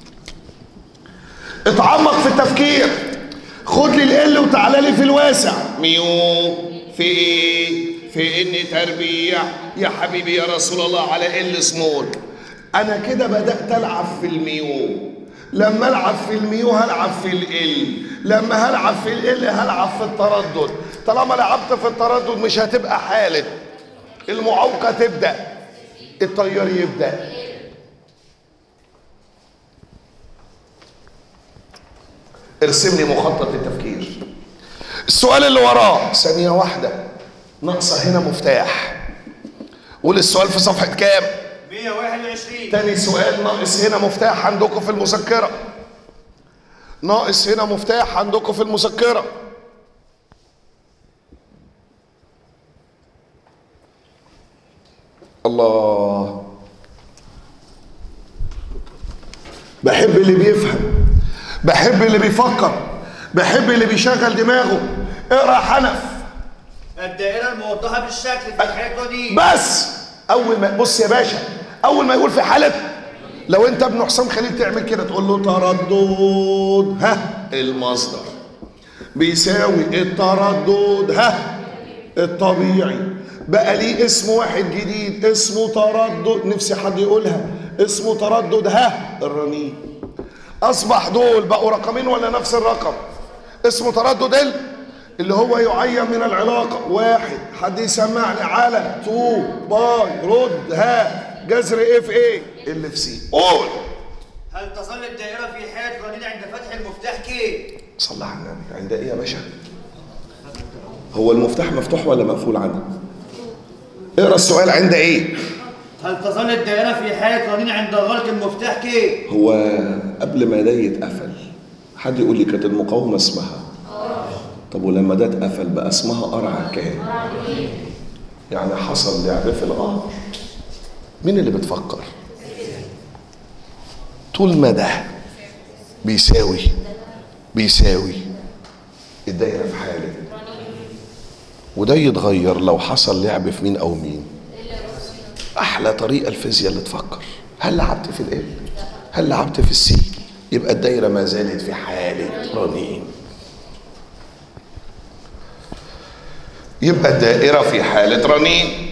اتعمق في التفكير خد لي ال وتعالى لي في الواسع ميو في ايه في ان تربيع يا حبيبي يا رسول الله على ال سمول انا كده بدات العب في الميو لما العب في الميو هلعب في ال لما هلعب في ال هلعب في التردد طالما لعبت في التردد مش هتبقى حالة المعوقة تبدأ التيار يبدأ ارسم لي مخطط التفكير السؤال اللي وراه ثانية واحدة ناقصة هنا مفتاح قول السؤال في صفحة كام 121 تاني سؤال ناقص هنا مفتاح عندكم في المذكرة ناقص هنا مفتاح عندكم في المذكرة الله بحب اللي بيفهم بحب اللي بيفكر بحب اللي بيشغل دماغه اقرا يا حنف الدائرة الموضحة بالشكل في حالة رنين بس اول ما بص يا باشا اول ما يقول في حاله لو انت ابن حسام خليل تعمل كده تقول له تردد ها المصدر بيساوي التردد ها الطبيعي بقى ليه اسم واحد جديد اسمه تردد نفسي حد يقولها اسمه تردد ها الرنين اصبح دول بقوا رقمين ولا نفس الرقم اسمه تردد ال اللي هو يعين من العلاقة واحد حد يسمعني على تو باي رد ها جذر اف ايه اللي في سي قول هل تظل الدائرة في حالة رنين عند فتح المفتاح كي؟ صلى على النبي عند ايه يا باشا هو المفتاح مفتوح ولا مقفول عندك اقرا السؤال عند ايه هل تظل الدائرة في حالة رنين عند غلق المفتاح كي؟ هو قبل ما ده يتقفل حد يقول لي كانت المقاومة اسمها طب ولما ده اتقفل بقى اسمها قرعة كام يعني حصل لعب في القهر مين اللي بتفكر طول ما ده بيساوي بيساوي الدايرة في حالة وده يتغير لو حصل لعب في مين او مين احلى طريقه الفيزياء اللي تفكر هل لعبت في ال هل لعبت في السي يبقى الدايره ما زالت في حاله رنين يبقى الدائره في حاله رنين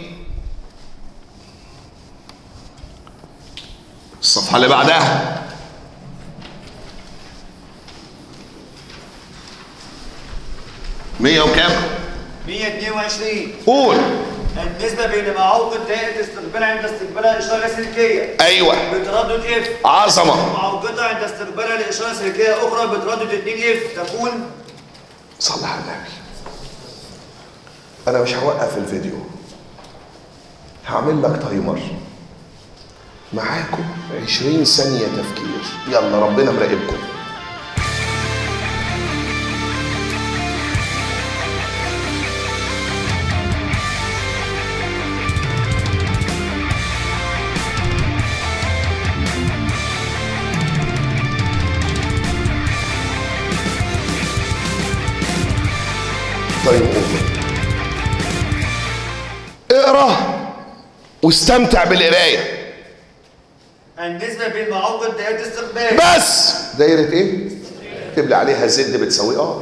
الصفحه اللي بعدها مية وكام؟ 122 قول النسبة بين معوقة دائرة الاستقبال عند استقبالها إشارة لاسلكية ايوه بتردد اف عظمه معوقتها عند استقبالها لإشارة سلكية أخرى بتردد 2 اف تكون صلى على النبي انا مش هوقف الفيديو هعمل لك تايمر معاكم 20 ثانية تفكير يلا ربنا مراقبكم تايم اوفر اقرا واستمتع بالقرايه النسبة بين معوقة دائرة الاستقبال بس دايره ايه اكتب لي عليها زد بتساوي ار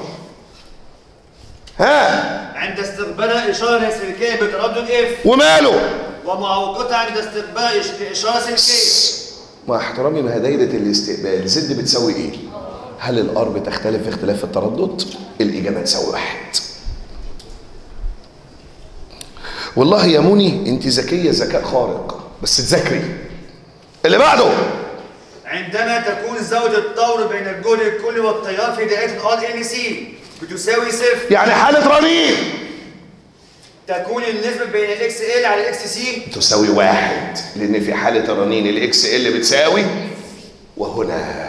ها عند استقبالها إشارة لاسلكية بتردد اف وماله ومعوقتها عند استقبال إش- إشارة سلكية مع احترامي ما هي دايره الاستقبال زد بتساوي ايه هل الار بتختلف في اختلاف التردد الاجابه تساوي واحد والله يا مني انت ذكيه ذكاء خارق بس تذاكري اللي بعده عندما تكون زاوية الطور بين الجهد الكلي والتيار في دائرة ال ان سي بتساوي صفر يعني حالة رنين تكون النسبة بين الاكس ال على الاكس سي تساوي واحد لان في حالة الرنين الاكس ال بتساوي وهنا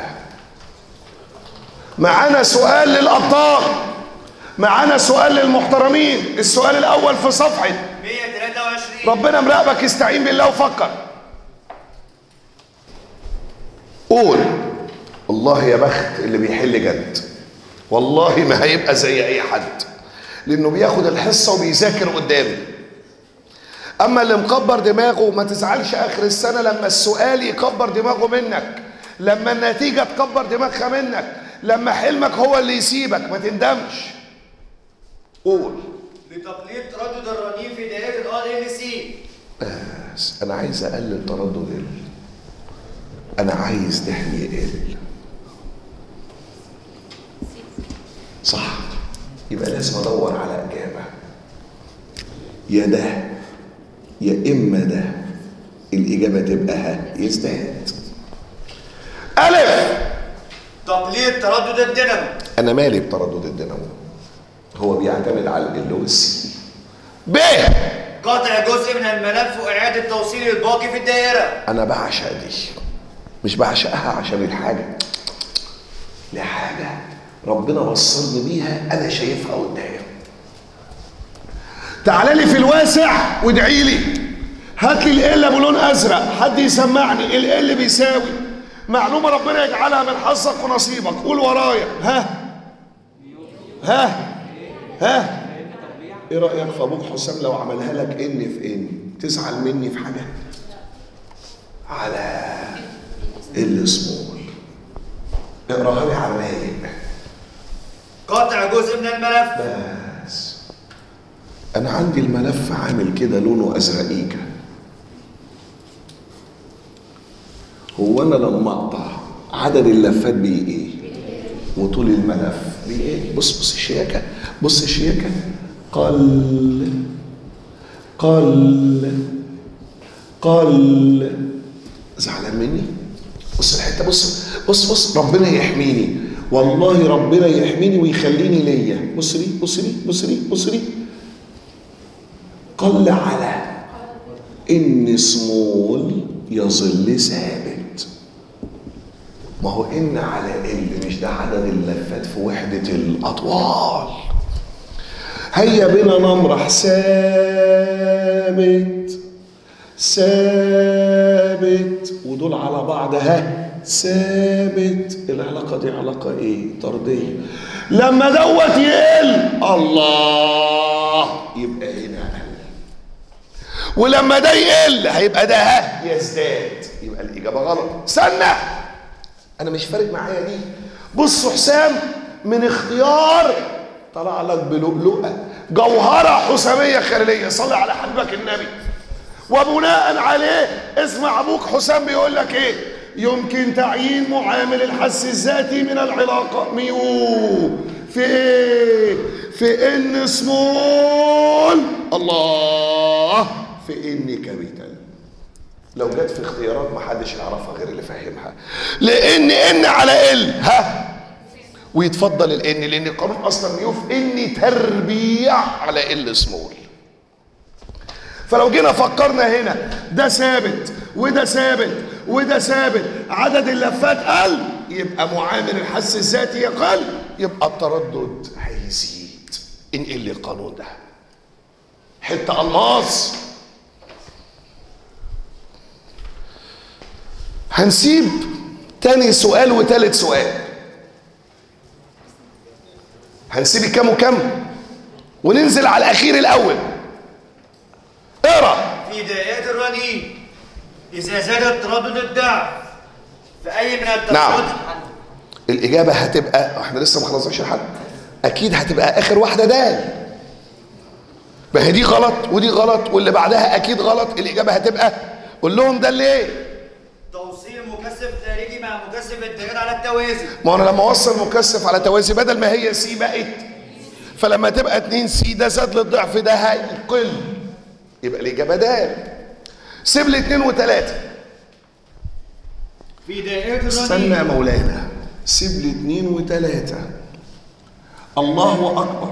معانا سؤال للابطال معانا سؤال للمحترمين السؤال الاول في صفحة 123 ربنا مراقبك استعين بالله وفكر قول والله يا بخت اللي بيحل جد والله ما هيبقى زي اي حد لانه بياخد الحصه وبيذاكر قدامي اما اللي مكبر دماغه ما تزعلش اخر السنه لما السؤال يكبر دماغه منك لما النتيجه تكبر دماغها منك لما حلمك هو اللي يسيبك ما تندمش قول لتقليل تردد الرنين في دائرة ال ان سي بس انا عايز اقلل تردد ال انا عايز دهني يقل صح يبقى لازم ادور على اجابه يا ده يا اما ده الاجابه تبقى ها يزداد الف تقليل تردد الدينامو انا مالي بتردد الدينامو هو بيعتمد على ال والسي ب قطع جزء من الملف واعادة توصيل الباقي في الدائرة انا بعشق دي مش بعشقها عشان الحاجه لحاجه ربنا بصرني بيها انا شايفها قدام تعالى لي في الواسع وادعي لي هات لي ال ابو لون ازرق حد يسمعني ال بيساوي معلومه ربنا يجعلها من حظك ونصيبك قول ورايا ها ها ها ايه رايك في ابوك حسام لو عملها لك ان في ان تزعل مني في حاجه على السمول اقراها لي على الرايق قطع جزء من الملف بس انا عندي الملف عامل كده لونه ازرقيكا هو انا لما اقطع عدد اللفات بيه ايه وطول الملف بيه ايه بص بص الشياكه بص الشياكه قل قل قل زعلان مني بص الحته بص بص بص ربنا يحميني والله ربنا يحميني ويخليني ليا بص لي بص لي بص لي بص لي قل على ان سمول يظل ثابت ما هو ان على ال مش ده عدد اللفات في وحده الاطوال هيا بنا نمرح ثابت ثابت ودول على بعض ها ثابت العلاقه دي علاقه ايه طرديه لما دوت يقل الله يبقى هنا قل ولما ده يقل هيبقى ده ها يزداد يبقى الاجابه غلط استنى انا مش فارق معايا دي بص حسام من اختيار طلع لك بلؤلؤه جوهره حساميه خيريه صلي على حبيبك النبي وبناء عليه اسمع ابوك حسام بيقول لك ايه يمكن تعيين معامل الحس الذاتي من العلاقه ميو في ايه في ان سمول الله في ان كابيتال لو جت في اختيارات ما حدش يعرفها غير اللي فاهمها لان ان على ال ها ويتفضل الان لان القانون اصلا ميو في ان تربيع على ال سمول فلو جينا فكرنا هنا ده ثابت وده ثابت وده ثابت عدد اللفات قل يبقى معامل الحس الذاتي يقل يبقى التردد هيزيد انقل لي القانون ده حته الماس هنسيب تاني سؤال وتالت سؤال هنسيب كام وكم وننزل على الاخير الاول اقرا في دائرة الرنين إذا زاد تردد الضعف في أي من التردد نعم. الاجابه هتبقى احنا لسه ما خلصناش الحل اكيد هتبقى اخر واحده دال ما هي دي غلط ودي غلط واللي بعدها اكيد غلط الاجابه هتبقى قول لهم ده ليه توصيل مكثف خارجي مع مكثف الدائرة على التوازي ما انا لما اوصل مكثف على توازي بدل ما هي سي بقت فلما تبقى 2 سي ده زاد للضعف ده هيقل يبقى الاجابه ده سيب لي اتنين وتلاته في دائرة استنى يا الرنين مولانا سيب لي اتنين وتلاته الله اكبر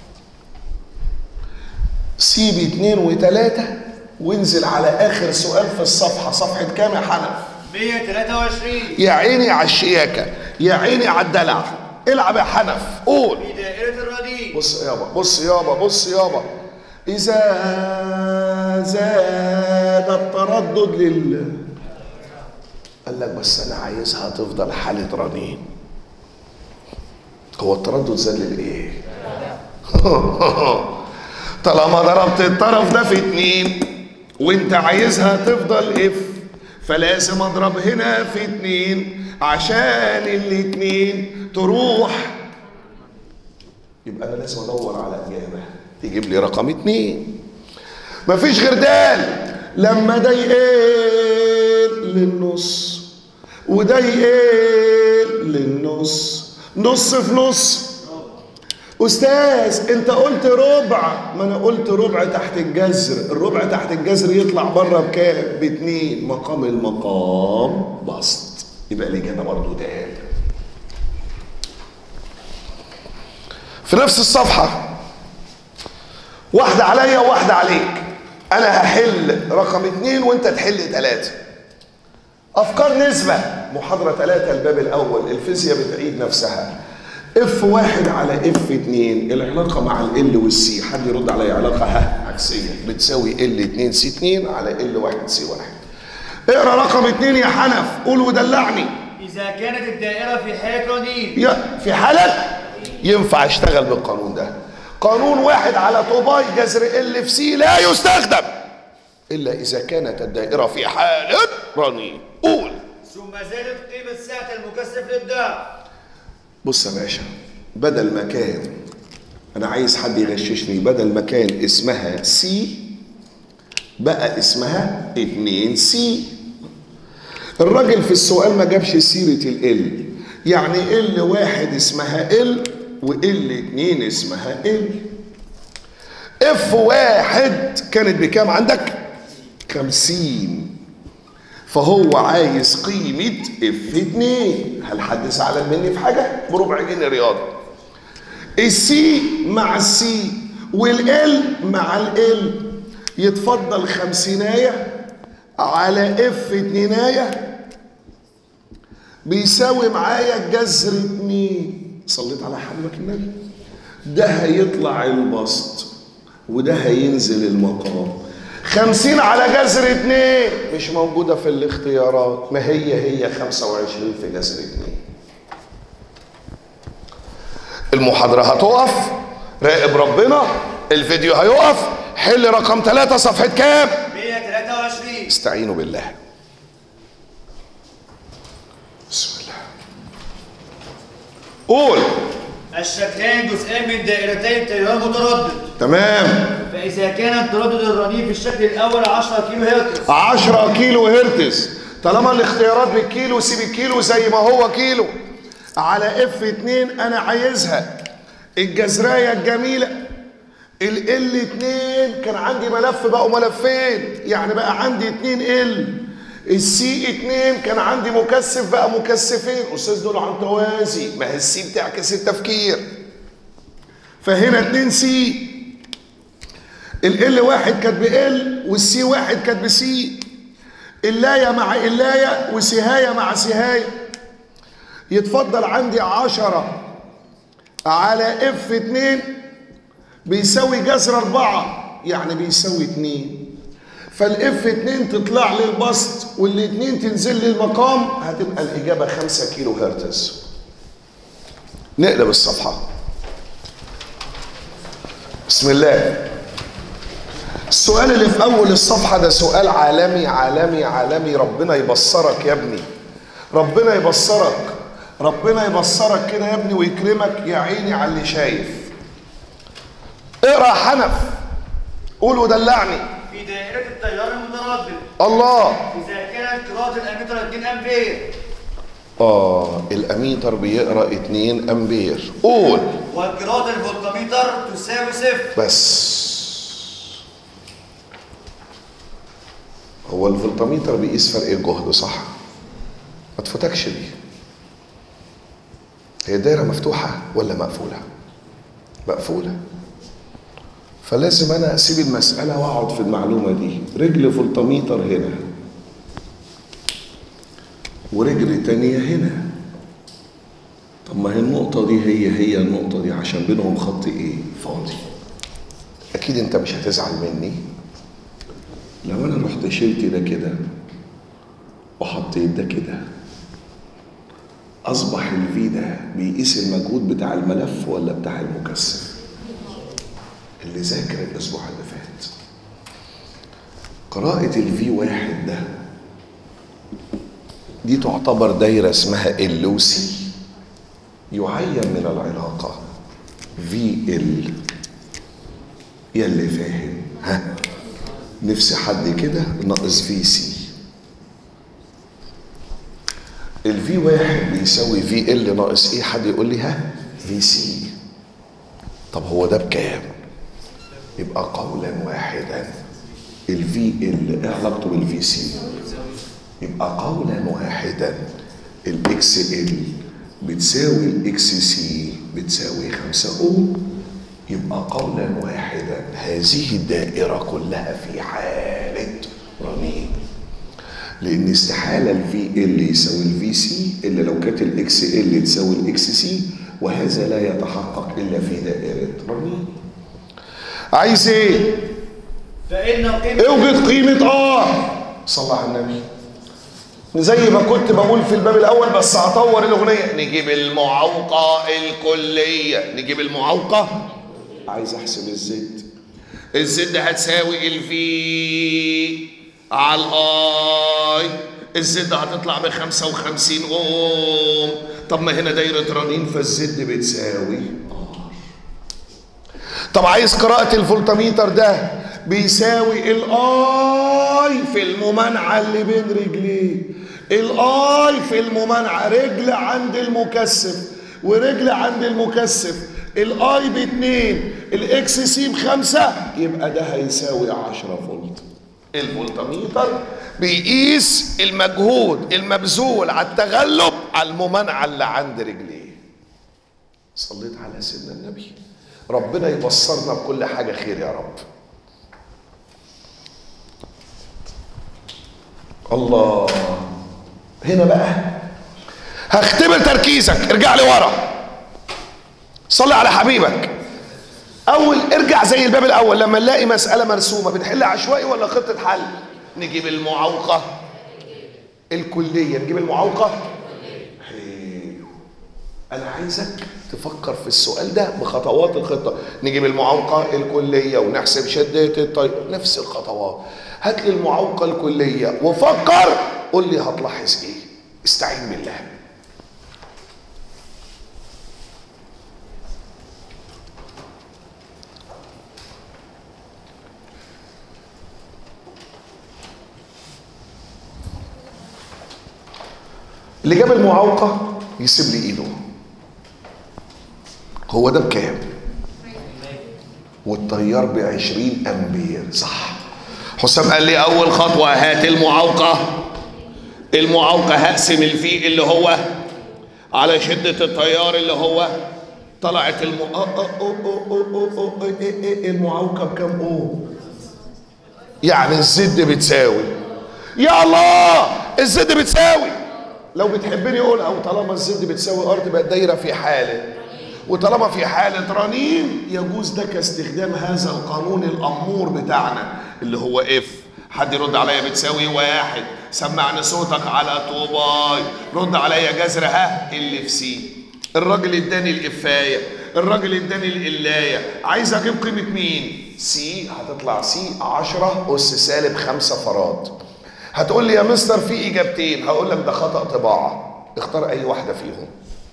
سيب اتنين وتلاته وانزل على اخر سؤال في الصفحه صفحه كام يا حنف 123 يا عيني على الشياكه يا عيني على الدلع العب يا حنف قول في دائرة الرديء بص يابا بص يابا بص يابا إذا زاد التردد لل قال لك بس أنا عايزها تفضل حالة رنين هو التردد زاد للإيه؟ طالما ضربت الطرف ده في اتنين وانت عايزها تفضل اف فلازم اضرب هنا في اتنين عشان الاتنين تروح يبقى انا لازم ادور على اجابه تجيب لي رقم اتنين مفيش غير دال لما ده يقل للنص وده يقل للنص نص في نص استاذ انت قلت ربع ما انا قلت ربع تحت الجذر الربع تحت الجذر يطلع بره بكام باتنين مقام المقام بسط يبقى الاجابه برضه دال في نفس الصفحة واحدة عليا وواحدة عليك أنا هحل رقم اتنين وأنت تحل تلاتة أفكار نسبة محاضرة تلاتة الباب الأول الفيزياء بتعيد نفسها اف واحد على اف اتنين العلاقة مع ال والسي حد يرد عليا علاقة ها عكسية بتساوي ال اتنين سي اتنين على ال واحد سي واحد اقرا رقم اتنين يا حنف قول ودلعني إذا كانت الدائرة في حالة رنين يا في حالة ينفع اشتغل بالقانون ده قانون واحد على طوباي جذر ال في سي لا يستخدم الا اذا كانت الدائره في حاله رنين قول ثم زادت قيمة سعة المكثف للضعف بص يا باشا بدل ما كان انا عايز حد يغششني بدل ما كان اسمها سي بقى اسمها 2 سي الراجل في السؤال ما جابش سيرة ال يعني ال واحد اسمها ال وال اتنين اسمها ال اف واحد كانت بكام عندك خمسين فهو عايز قيمة اف اتنين هل حد زعلان مني في حاجة بربع جنيه رياضة السي مع السي والال مع ال يتفضل خمسيناية على اف اتنيناية بيساوي معايا الجذر اتنين صليت على حبيبك النبي ده هيطلع البسط وده هينزل المقام خمسين على جذر اتنين مش موجودة في الاختيارات ما هي هي خمسة وعشرين في جذر اتنين المحاضرة هتقف راقب ربنا الفيديو هيقف حل رقم ثلاثة صفحة كام 123 استعينوا بالله بسم الله قول الشكلان جزئان من دائرتين تيار متردد تمام فإذا كان تردد الرنين في الشكل الأول 10 كيلو هرتز 10 كيلو هرتز طالما الاختيارات بالكيلو سيب الكيلو زي ما هو كيلو على اف 2 انا عايزها الجزرايه الجميله ال ال 2 كان عندي ملف بقوا ملفين يعني بقى عندي 2 ال السي 2 كان عندي مكثف بقى مكثفين استاذ دول عن توازي ما هي السي بتعكس التفكير فهنا 2 سي ال واحد كانت بال والسي واحد كانت بسي اللاية مع اللاية وسهاية مع سهاية يتفضل عندي عشرة على اف اتنين بيساوي جذر اربعة يعني بيساوي اتنين فالاف اتنين تطلع لي البسط والاتنين تنزل لي المقام هتبقى الاجابة خمسة كيلو هرتز نقلب الصفحة بسم الله السؤال اللي في اول الصفحه ده سؤال عالمي عالمي عالمي ربنا يبصرك يا ابني ربنا يبصرك ربنا يبصرك كده يا ابني ويكرمك يا عيني على اللي شايف اقرا حنف قول ودلعني في دائرة التيار المتردد الله إذا كانت قراءة الأمتر 2 أمبير اه الاميتر بيقرا 2 امبير قول وقراءة الفولتميتر تساوي صفر بس هو الفولتميتر بيقيس فرق الجهد صح ما تفوتكش دي هي الدايره مفتوحه ولا مقفوله مقفوله فلازم انا اسيب المساله واقعد في المعلومه دي رجل فولتميتر هنا ورجل تانية هنا طب ما هي النقطة دي هي هي النقطة دي عشان بينهم خط ايه؟ فاضي. أكيد أنت مش هتزعل مني لو أنا رحت شلت ده كده وحطيت ده كده أصبح الفي ده بيقيس المجهود بتاع الملف ولا بتاع المكثف؟ اللي ذاكر الأسبوع اللي فات قراءة الفي واحد ده دي تعتبر دايرة اسمها اللوسي يعين من العلاقة في ال يا اللي فاهم ها نفسي حد كده ناقص في سي الفي واحد بيساوي في ال ناقص ايه حد يقول لي ها في سي طب هو ده بكام يبقى قولا واحدا الفي ال ايه علاقته بالفي سي يبقى قولا واحدا الاكس ال بتساوي الاكس سي بتساوي خمسة اوم يبقى قولا واحدا هذه الدائرة كلها في حالة رنين لأن استحالة الفي ال يساوي الفي سي إلا لو كانت الاكس ال تساوي الاكس سي وهذا لا يتحقق إلا في دائرة رنين عايز ايه؟ فإن قيمة اوجد قيمة اه صلى على النبي زي ما كنت بقول في الباب الاول بس هطور الاغنيه نجيب المعوقه الكليه نجيب المعوقه عايز احسب الزد الزد هتساوي الفي على الاي الزد هتطلع ب 55 اوم طب ما هنا دايره رنين فالزد بتساوي ار طب عايز قراءة الفولتميتر ده بيساوي الاي في الممانعة اللي بين رجليه الاي في الممانعة رجل عند المكثف ورجل عند المكثف الاي باتنين الاكس سي بخمسة يبقى ده هيساوي عشرة فولت الفولتميتر بيقيس المجهود المبذول على التغلب على الممانعة اللي عند رجليه صليت على سيدنا النبي ربنا يبصرنا بكل حاجة خير يا رب الله هنا بقى هختبر تركيزك ارجع لي ورا صلي على حبيبك اول ارجع زي الباب الاول لما نلاقي مساله مرسومه بنحل عشوائي ولا خطه حل نجيب المعوقه الكليه نجيب المعوقه حلو انا عايزك تفكر في السؤال ده بخطوات الخطه نجيب المعوقه الكليه ونحسب شده الطيب نفس الخطوات هات لي المعوقه الكليه وفكر قول لي هتلاحظ ايه استعين بالله اللي جاب المعوقة يسيب لي ايده هو ده بكام والتيار ب 20 امبير صح حسام قال لي اول خطوه هات المعوقه المعوقه هقسم الفي اللي هو على شده التيار اللي هو طلعت الم... أه أه أه أه أه أه أه إيه إيه المعوقه بكام اوم يعني الزد بتساوي يا الله الزد بتساوي لو بتحبني قولها وطالما الزد بتساوي ار تبقى الدايره في حاله وطالما في حالة رنين يجوز ده كاستخدام هذا القانون الأمور بتاعنا اللي هو اف حد يرد عليا بتساوي واحد سمعني صوتك على طوباي رد عليا جذر ها اللي في سي الراجل اداني الافايه الراجل اداني القلايه عايز اجيب قيمه مين سي هتطلع سي 10 اس سالب 5 فراد هتقول لي يا مستر في اجابتين هقول لك ده خطا طباعه اختار اي واحده فيهم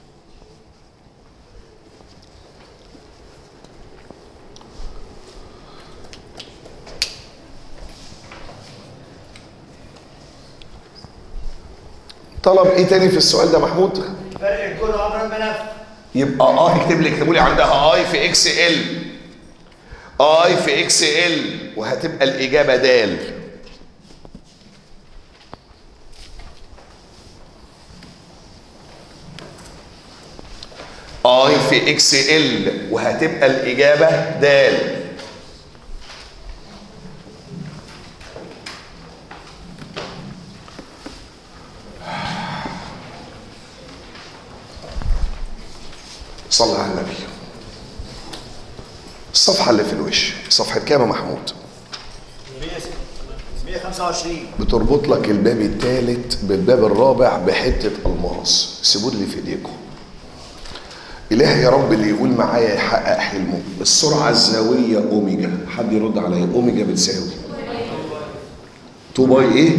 طلب ايه تاني في السؤال ده محمود فرق الجهد عبر الملف يبقى اه اكتب لي اكتبوا لي عندها اي في اكس ال اي في اكس ال وهتبقى الاجابه دال اي في اكس ال وهتبقى الاجابه د صلى على النبي الصفحه اللي في الوش صفحه كام يا محمود 125 بتربط لك الباب الثالث بالباب الرابع بحته الماس سيبوا لي في ايديكم إله يا رب اللي يقول معايا يحقق حلمه السرعة الزاوية أوميجا حد يرد عليا أوميجا بتساوي 2 باي إيه؟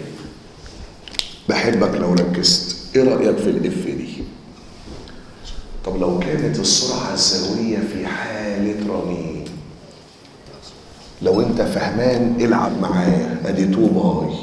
بحبك لو ركزت إيه رأيك في الإف دي؟ طب لو كانت السرعة الزاوية في حالة رنين لو أنت فهمان العب معايا أدي 2 باي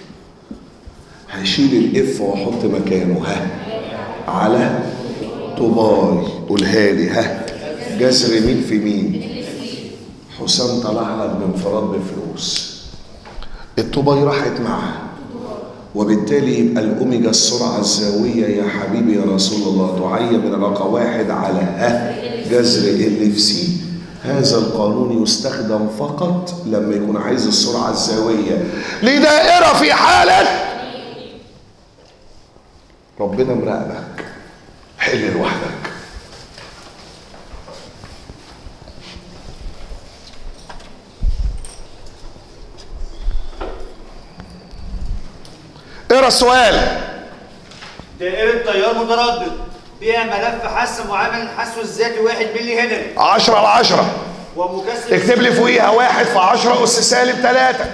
هشيل الإف وأحط مكانه ها على طوباي قولها لي ها جذر مين في مين حسام طلع لك بانفراد بفلوس الطوباي راحت معاه وبالتالي يبقى الاوميجا السرعه الزاويه يا حبيبي يا رسول الله تعين من علاقه واحد على ها جذر ال في سي هذا القانون يستخدم فقط لما يكون عايز السرعه الزاويه لدائره في حاله ربنا مراقبك حل لوحدك اقرا السؤال دائرة تيار متردد فيها ملف حس معامل حسه الذاتي 1 ملي هنري 10 على 10 ومكثف اكتب لي فوقيها واحد في 10 أس سالب 3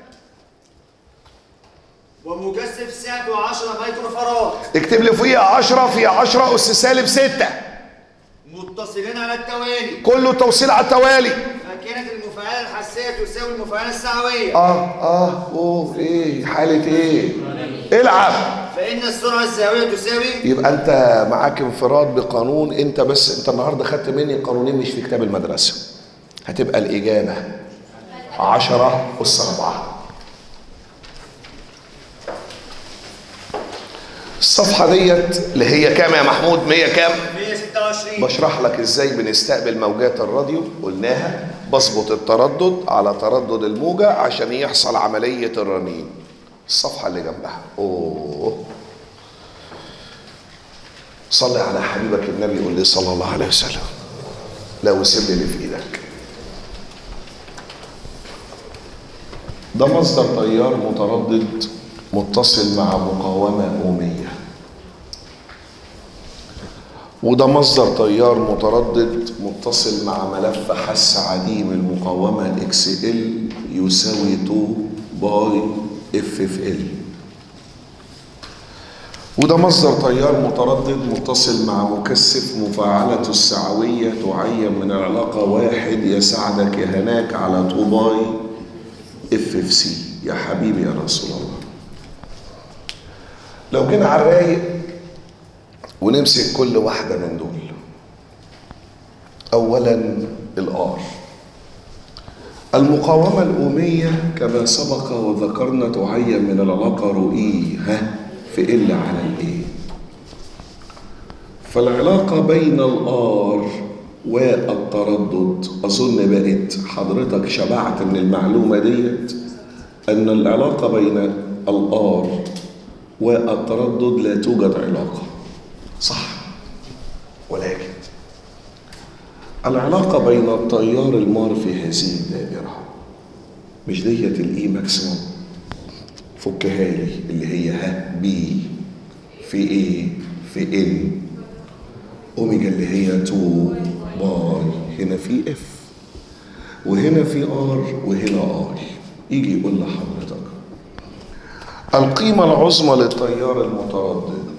ومكثف سعته 10 مايكرو فراد اكتب لي فوقيها 10 في 10 أس سالب 6 متصلين على التوالي كله توصيل على التوالي فكانت المفاعلة الحسية تساوي المفاعلة السعوية اه اه اوه ايه حالة ايه العب فإن السرعة الزاوية تساوي يبقى انت معاك انفراد بقانون انت بس انت النهارده خدت مني قانونين مش في كتاب المدرسه هتبقى الاجابه 10 اس 4 الصفحه ديت اللي هي كام يا محمود 100 كام 126 بشرح لك ازاي بنستقبل موجات الراديو قلناها بظبط التردد على تردد الموجة عشان يحصل عملية الرنين الصفحة اللي جنبها اوه صلي على حبيبك النبي قول لي صلى الله عليه وسلم لا وسيب لي اللي في ايدك ده مصدر تيار متردد متصل مع مقاومة أومية وده مصدر تيار متردد متصل مع ملف حس عديم المقاومة الاكس ال يساوي 2 باي اف في ال وده مصدر تيار متردد متصل مع مكثف مفاعلته السعوية تعين من العلاقة واحد يساعدك يا هناك على 2 باي اف في سي يا حبيبي يا رسول الله لو جينا على الرايق ونمسك كل واحدة من دول أولا الآر المقاومة الأومية كما سبق وذكرنا تعين من العلاقة رؤي ها في ال على الايه فالعلاقة بين الآر والتردد أظن بقت حضرتك شبعت من المعلومة ديت أن العلاقة بين الآر والتردد لا توجد علاقة صح ولكن العلاقة بين التيار المار في هذه الدائرة مش ديت الاي ماكسيموم فكها لي اللي هي ها بي في ايه في ان اوميجا اللي هي 2 باي هنا في اف وهنا في ار وهنا اي يجي يقول لحضرتك القيمة العظمى للتيار المتردد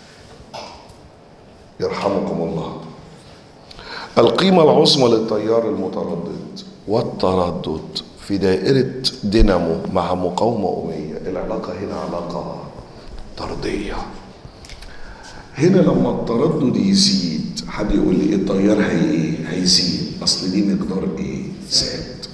يرحمكم الله القيمة العظمى للتيار المتردد والتردد في دائرة دينامو مع مقاومة أمية العلاقة هنا علاقة طردية هنا لما التردد يزيد حد يقول لي التيار هي ايه هيزيد اصل دي مقدار ايه ثابت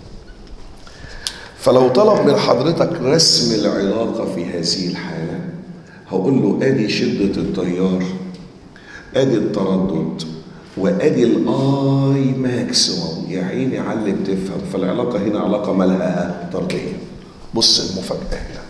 فلو طلب من حضرتك رسم العلاقة في هذه الحالة هقول له ادي شدة التيار ادي التردد وادي الاي ماكسيموم يا عيني على اللي بتفهم فالعلاقه هنا علاقه مالها طرديه بص المفاجاه هنا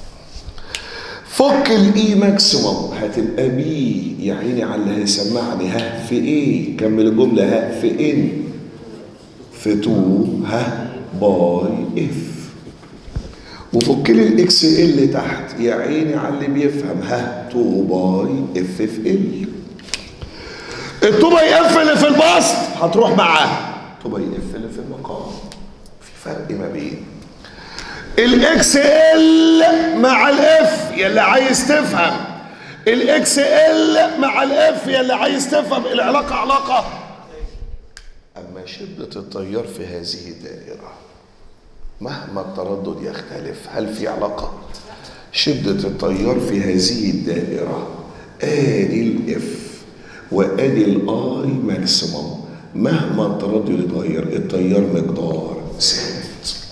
فك الاي ماكسيموم هتبقى بي يا عيني على اللي هيسمعني ها في ايه كمل الجمله ها في ان في 2 ها باي اف وفك لي الاكس ال تحت يا عيني على اللي بيفهم ها 2 باي اف في ال التو باي اف اللي في البسط هتروح معاه 2 باي اف اللي في المقام في فرق ما بين الاكس ال مع الاف يلي عايز تفهم الاكس ال مع الاف يلي عايز تفهم العلاقه علاقه اما شده التيار في هذه الدائره مهما التردد يختلف هل في علاقه شده التيار في هذه الدائره ادي الاف وادي الاي ماكسيموم مهما التردد يتغير التيار مقدار ثابت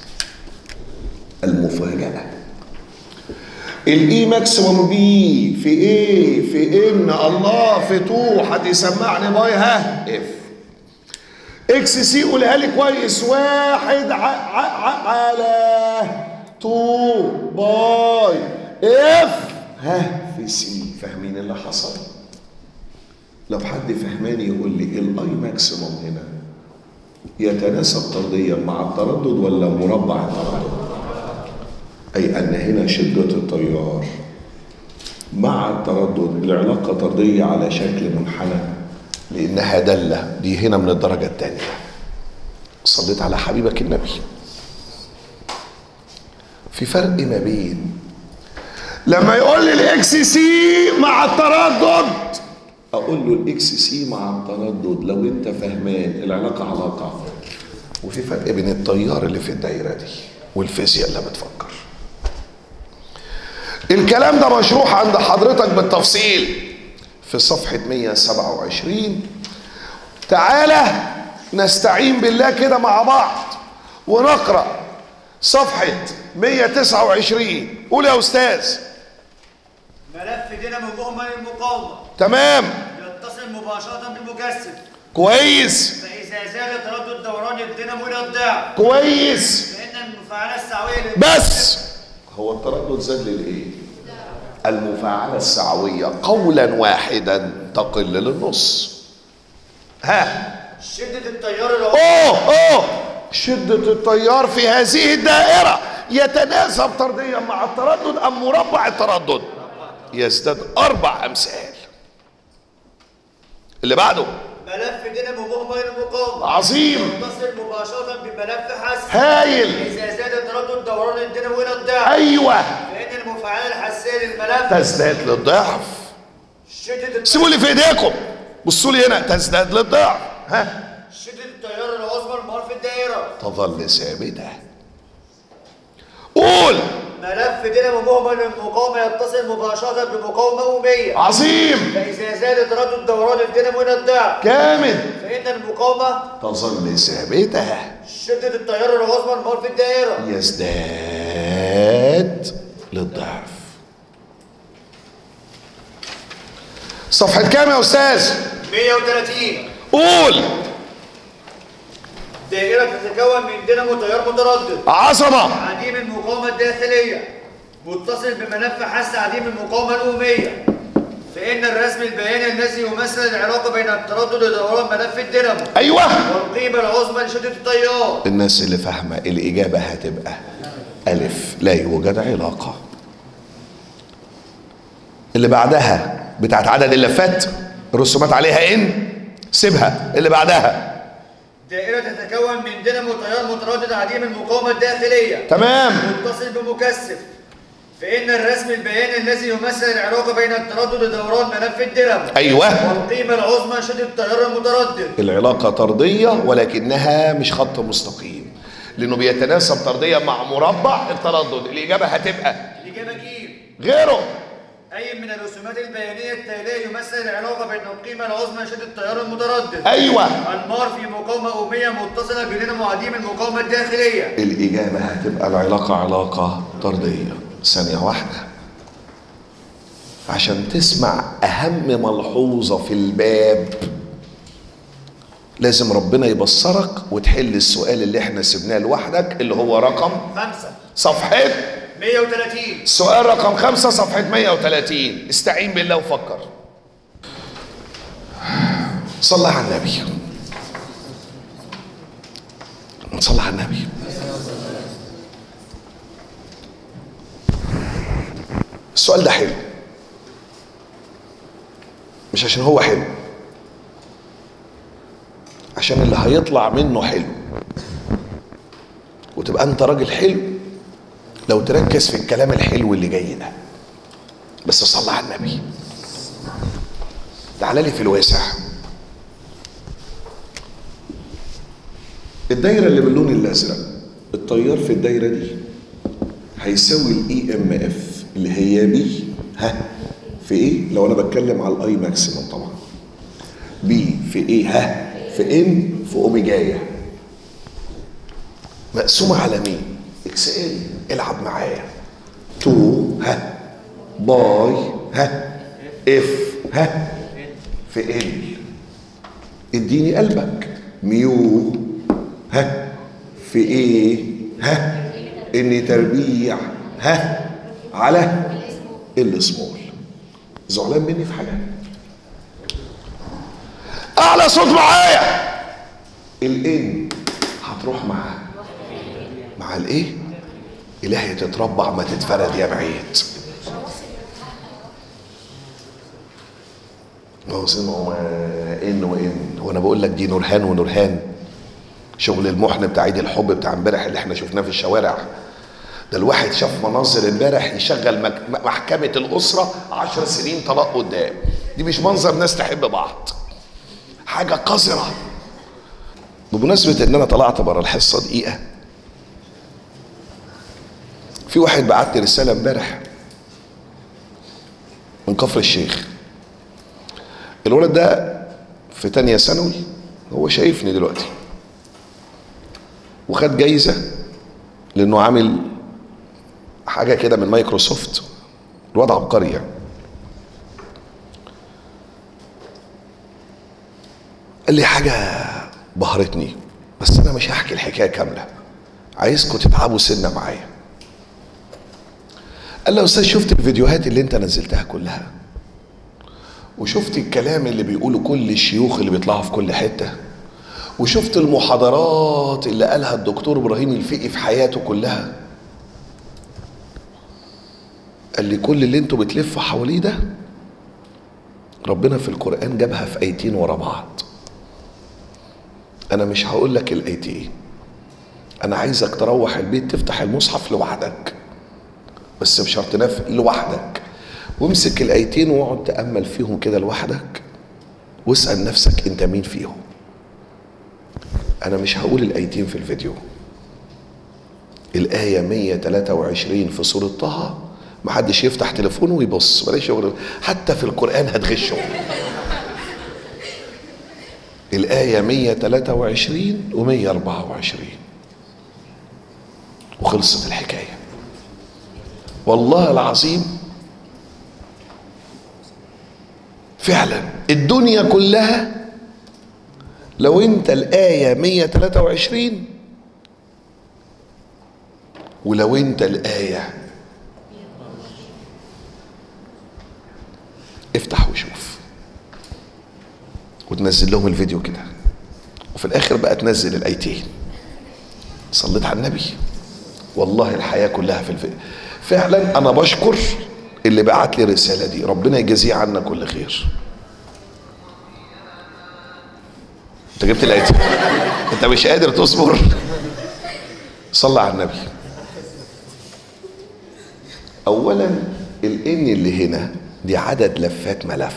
المفاجأة الاي ماكسيموم بي في ايه في ان الله في تو حد يسمعني باي ها اف اكس سي قولها لي كويس واحد ع ع ع على تو باي اف ها في سي فاهمين اللي حصل لو حد فهماني يقول لي الاي ماكسيموم هنا يتناسب طرديا مع التردد ولا مربع التردد أي أن هنا شدة التيار مع التردد العلاقة طردية على شكل منحنى لأنها دالة دي هنا من الدرجة الثانية صليت على حبيبك النبي في فرق ما بين لما يقول لي الاكس سي مع التردد اقول له الاكس سي مع التردد لو انت فهمان العلاقه علاقه وفي فرق بين التيار اللي في الدايره دي والفيزياء اللي بتفكر الكلام ده مشروح عند حضرتك بالتفصيل في صفحة 127 تعالى نستعين بالله كده مع بعض ونقرأ صفحة 129 قول يا أستاذ ملف دينامو مهمل المقاومة تمام يتصل مباشرة بالمكثف كويس فإذا زاد تردد دوران الدينامو إلى الضعف كويس فإن المفاعلة السعوية بس هو التردد زاد للايه المفاعلة السعوية قولا واحدا تقل للنص ها شدة التيار العضوي اوه اوه شدة التيار في هذه الدائرة يتناسب طرديا مع التردد ام مربع التردد يزداد اربع امثال اللي بعده ملف دينامو مهمل المقاومة عظيم يتصل مباشرة بملف حسن هايل إذا زاد تردد دوران الدينامو إلى الضعف ايوه فإن المفاعلة الحساسية للملف تزداد للضعف شدة الت- سيبوا لي في ايديكم بصوا لي هنا تزداد للضعف ها شدة التيار العظمى المار في الدائرة تظل ثابتة قول ملف دينامو مهمل المقاومة يتصل مباشرة بمقاومة أمية عظيم فإذا زاد تردد دوران الدينامو إلى الضعف كامل فإن المقاومة تظل ثابتة شدة التيار العظمى المار في الدائرة يزداد للضعف صفحة كام يا أستاذ؟ 130 قول دائرة تتكون من دينامو تيار متردد عظمة عديم المقاومة الداخلية متصل بملف حس عديم المقاومة الأمية فإن الرسم البياني الذي يمثل العلاقة بين التردد ودوران ملف الدينامو أيوه والقيمة العظمى لشدة التيار الناس اللي فاهمة الإجابة هتبقى ألف لا يوجد علاقة اللي بعدها بتاعت عدد اللفات الرسومات عليها إن سيبها اللي بعدها دائرة تتكون من دينامو تيار متردد عديم المقاومة الداخلية تمام متصل بمكثف فإن الرسم البياني الذي يمثل العلاقة بين التردد ودوران ملف الدينامو أيوه والقيمة العظمى شدة التيار المتردد العلاقة طردية ولكنها مش خط مستقيم لأنه بيتناسب طرديا مع مربع التردد الإجابة هتبقى الإجابة جيم غيره أي من الرسومات البيانية التالية يمثل العلاقة بين القيمة العظمى شدة التيار المتردد أيوه المار في مقاومة أمية متصلة بدينامو عديم المقاومة الداخلية الإجابة هتبقى العلاقة علاقة طردية ثانية واحدة عشان تسمع اهم ملحوظه في الباب لازم ربنا يبصرك وتحل السؤال اللي احنا سبناه لوحدك اللي هو رقم خمسة صفحه 130 سؤال رقم خمسة صفحة 130 استعين بالله وفكر صلى على النبي صلى على النبي السؤال ده حلو مش عشان هو حلو عشان اللي هيطلع منه حلو وتبقى انت راجل حلو لو تركز في الكلام الحلو اللي جاي ده بس صلى على النبي تعالى لي في الواسع الدايره اللي باللون الازرق التيار في الدايره دي هيساوي الاي ام اف اللي هي بي ها في ايه لو انا بتكلم على الاي ماكسيموم طبعا بي في ايه ها في ان في اوميجايا مقسومه على مين اكس ال العب معايا 2 ها باي ها اف ها في ال اديني قلبك ميو ها في ايه ها ان تربيع ها على السمول زعلان مني في حاجه اعلى صوت معايا الان هتروح مع مع الايه الهي تتربع ما تتفرد يا بعيد ما هو اسمه ان وان وانا بقول لك دي نورهان ونورهان شغل المحن بتاع عيد الحب بتاع امبارح اللي احنا شفناه في الشوارع ده الواحد شاف مناظر امبارح يشغل مك- محكمة الأسرة عشر سنين طلاق قدام دي مش منظر ناس تحب بعض حاجة قذرة بمناسبة ان انا طلعت بره الحصة دقيقة في واحد بعت لي رسالة امبارح من كفر الشيخ الولد ده في تانية ثانوي هو شايفني دلوقتي وخد جايزة لأنه عامل حاجة كده من مايكروسوفت الوضع عبقري يعني قال لي حاجة بهرتني بس أنا مش هحكي الحكاية كاملة عايزكم تتعبوا سنة معايا قال لي يا أستاذ شفت الفيديوهات اللي أنت نزلتها كلها وشفت الكلام اللي بيقوله كل الشيوخ اللي بيطلعوا في كل حتة وشفت المحاضرات اللي قالها الدكتور ابراهيم الفقي في حياته كلها قال لي كل اللي انتوا بتلفوا حواليه ده ربنا في القرآن جابها في آيتين ورا بعض أنا مش هقول لك الآيتين أنا عايزك تروح البيت تفتح المصحف لوحدك بس بشرط تنف لوحدك وامسك الآيتين واقعد تأمل فيهم كده لوحدك واسأل نفسك أنت مين فيهم أنا مش هقول الآيتين في الفيديو الآية 123 في سورة طه محدش يفتح تليفونه ويبص بلاش شغل حتى في القرآن هتغشه الآية 123 و 124 وخلصت الحكاية والله العظيم فعلا الدنيا كلها لو انت الآية 123 ولو انت الآية افتح وشوف وتنزل لهم الفيديو كده وفي الاخر بقى تنزل الايتين صليت على النبي والله الحياه كلها في الفيديو فعلا انا بشكر اللي بعت لي الرساله دي ربنا يجازيه عنا كل خير انت جبت الايتين انت مش قادر تصبر صلى على النبي اولا الان اللي هنا دي عدد لفات ملف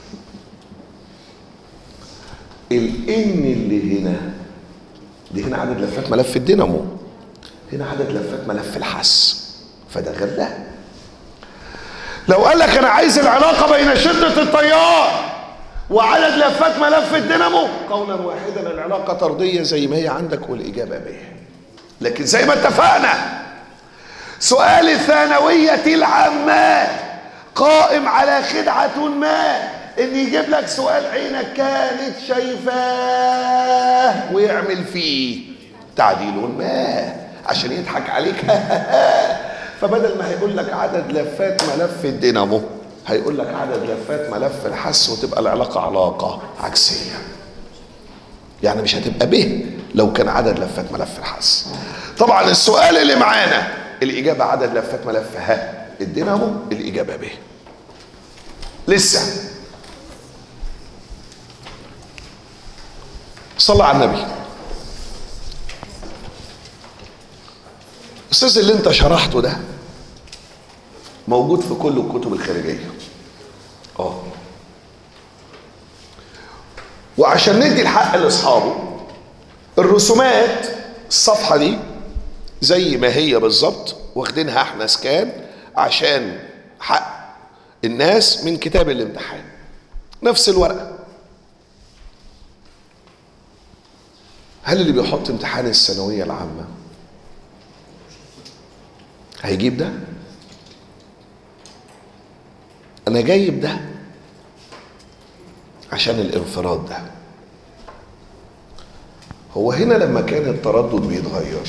الان اللي هنا دي هنا عدد لفات ملف الدينامو هنا عدد لفات ملف الحس فده غير ده لو قال لك انا عايز العلاقه بين شده التيار وعدد لفات ملف الدينامو قولا واحدا العلاقه طرديه زي ما هي عندك والاجابه به لكن زي ما اتفقنا سؤال الثانويه العامه قائم قائم على خدعة ما ان يجيب لك سؤال عينك كانت شايفاه ويعمل فيه تعديل ما عشان يضحك عليك فبدل ما هيقول لك عدد لفات ملف الدينامو هيقول لك عدد لفات ملف الحس وتبقى العلاقة علاقة عكسية يعني مش هتبقى به لو كان عدد لفات ملف الحس طبعا السؤال اللي معانا الإجابة عدد لفات ملف ها الدينامو الإجابة به لسه صلى على النبي استاذ اللي انت شرحته ده موجود في كل الكتب الخارجيه اه وعشان ندي الحق لاصحابه الرسومات الصفحه دي زي ما هي بالظبط واخدينها احنا سكان عشان حق الناس من كتاب الامتحان نفس الورقه هل اللي بيحط امتحان الثانويه العامه هيجيب ده انا جايب ده عشان الانفراد ده هو هنا لما كان التردد بيتغير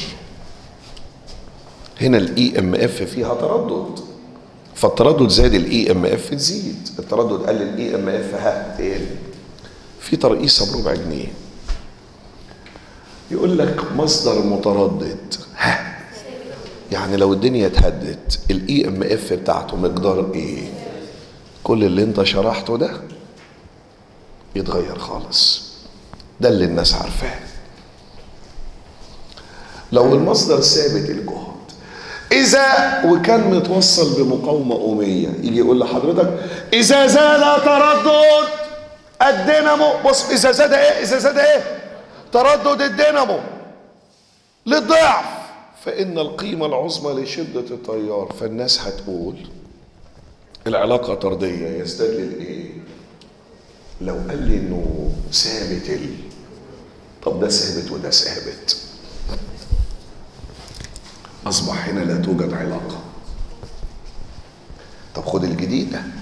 هنا الاي ام اف فيها تردد فالتردد زاد الاي ام اف تزيد التردد قل الاي ام اف ها تقل في ترقيصه بربع جنيه يقول لك مصدر متردد ها يعني لو الدنيا اتهدت الاي ام اف بتاعته مقدار ايه كل اللي انت شرحته ده يتغير خالص ده اللي الناس عارفاه لو المصدر ثابت الجهد اذا وكان متوصل بمقاومه اوميه يجي يقول لحضرتك اذا زاد تردد الدينامو بص اذا زاد ايه اذا زاد ايه تردد الدينامو للضعف فإن القيمة العظمى لشدة التيار فالناس هتقول العلاقة طردية يزداد للإيه؟ لو قال لي إنه ثابت ال طب ده ثابت وده ثابت أصبح هنا لا توجد علاقة طب خد الجديد ده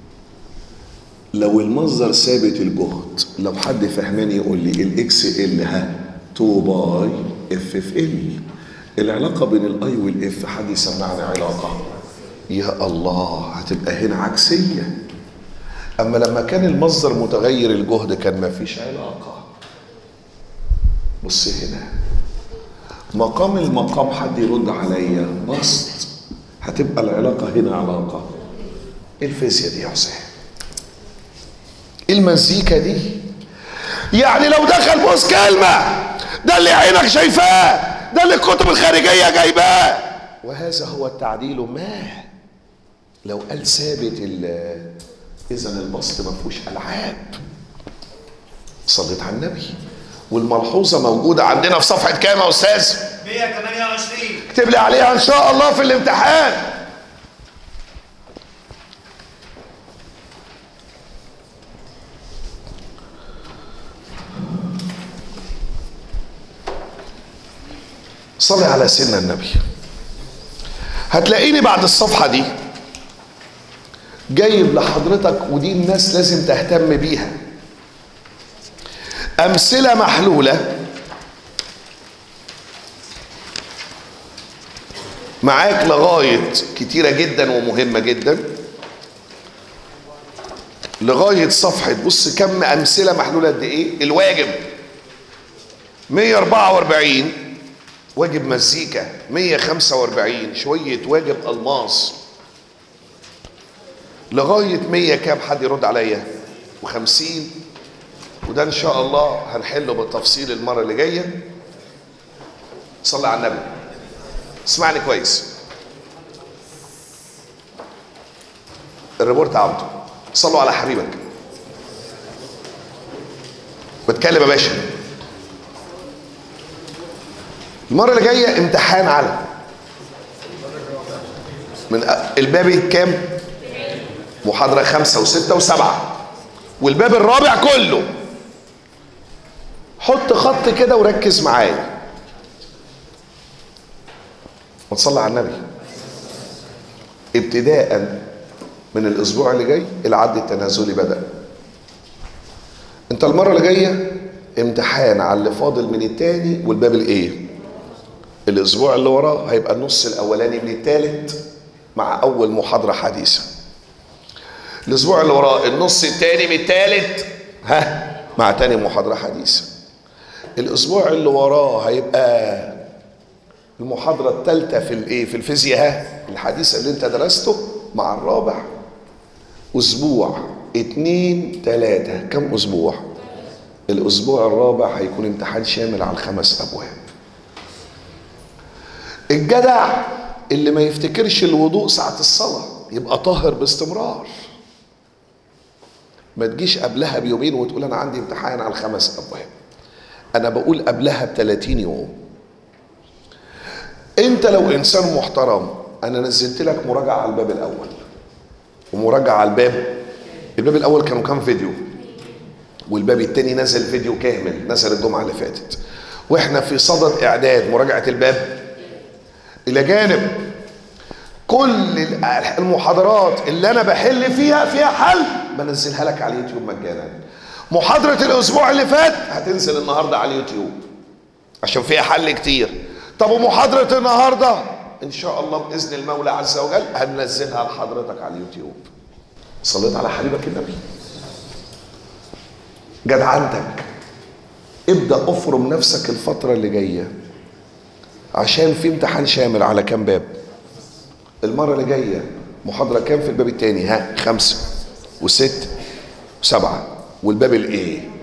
لو المصدر ثابت الجهد لو حد فهماني يقول لي الاكس ال ها 2 باي اف في ال العلاقه بين الاي والاف حد يسمعني علاقه يا الله هتبقى هنا عكسيه اما لما كان المصدر متغير الجهد كان ما فيش علاقه بص هنا مقام المقام حد يرد عليا بسط هتبقى العلاقه هنا علاقه ايه الفيزياء دي يا حسين المزيكا دي يعني لو دخل بص كلمه ده اللي عينك شايفاه ده اللي الكتب الخارجيه جايباه وهذا هو التعديل ما لو قال ثابت اذا البسط ما فيهوش العاب صليت على النبي والملحوظه موجوده عندنا في صفحه كام يا استاذ 128 اكتب لي عليها ان شاء الله في الامتحان صلي على سيدنا النبي هتلاقيني بعد الصفحة دي جايب لحضرتك ودي الناس لازم تهتم بيها أمثلة محلولة معاك لغاية كتيرة جدا ومهمة جدا لغاية صفحة بص كم أمثلة محلولة قد إيه الواجب 144 واجب مزيكا 145 شوية واجب ألماس لغاية 100 كام حد يرد عليا و50 وده إن شاء الله هنحله بالتفصيل المرة اللي جاية صلي على النبي اسمعني كويس الريبورت عبده صلوا على حبيبك بتكلم يا باشا المرة اللي جاية امتحان على من الباب الكام؟ محاضرة خمسة وستة وسبعة والباب الرابع كله حط خط كده وركز معايا وتصلي على النبي ابتداء من الاسبوع اللي جاي العد التنازلي بدا انت المره اللي جايه امتحان على اللي فاضل من التاني والباب الايه الاسبوع اللي وراه هيبقى النص الاولاني من التالت مع اول محاضره حديثه الاسبوع اللي وراه النص التاني من التالت ها مع تاني محاضره حديثه الاسبوع اللي وراه هيبقى المحاضره الثالثه في الايه في الفيزياء ها الحديثه اللي انت درسته مع الرابع اسبوع اتنين تلاتة كم اسبوع الاسبوع الرابع هيكون امتحان شامل على الخمس ابواب الجدع اللي ما يفتكرش الوضوء ساعة الصلاة يبقى طاهر باستمرار ما تجيش قبلها بيومين وتقول انا عندي امتحان على الخمس ابواب انا بقول قبلها ب 30 يوم انت لو انسان محترم انا نزلت لك مراجعه على الباب الاول ومراجعه على الباب الباب الاول كانوا كام فيديو والباب التاني نزل فيديو كامل نزل الجمعه اللي فاتت واحنا في صدد اعداد مراجعه الباب الى جانب كل المحاضرات اللي انا بحل فيها فيها حل بنزلها لك على اليوتيوب مجانا محاضرة الأسبوع اللي فات هتنزل النهاردة على اليوتيوب عشان فيها حل كتير طب ومحاضرة النهاردة إن شاء الله بإذن المولى عز وجل هننزلها لحضرتك على اليوتيوب صليت على حبيبك النبي جدعنتك ابدأ افرم نفسك الفترة اللي جاية عشان في امتحان شامل على كام باب المرة اللي جاية محاضرة كام في الباب التاني ها خمسة وست وسبعة والباب الايه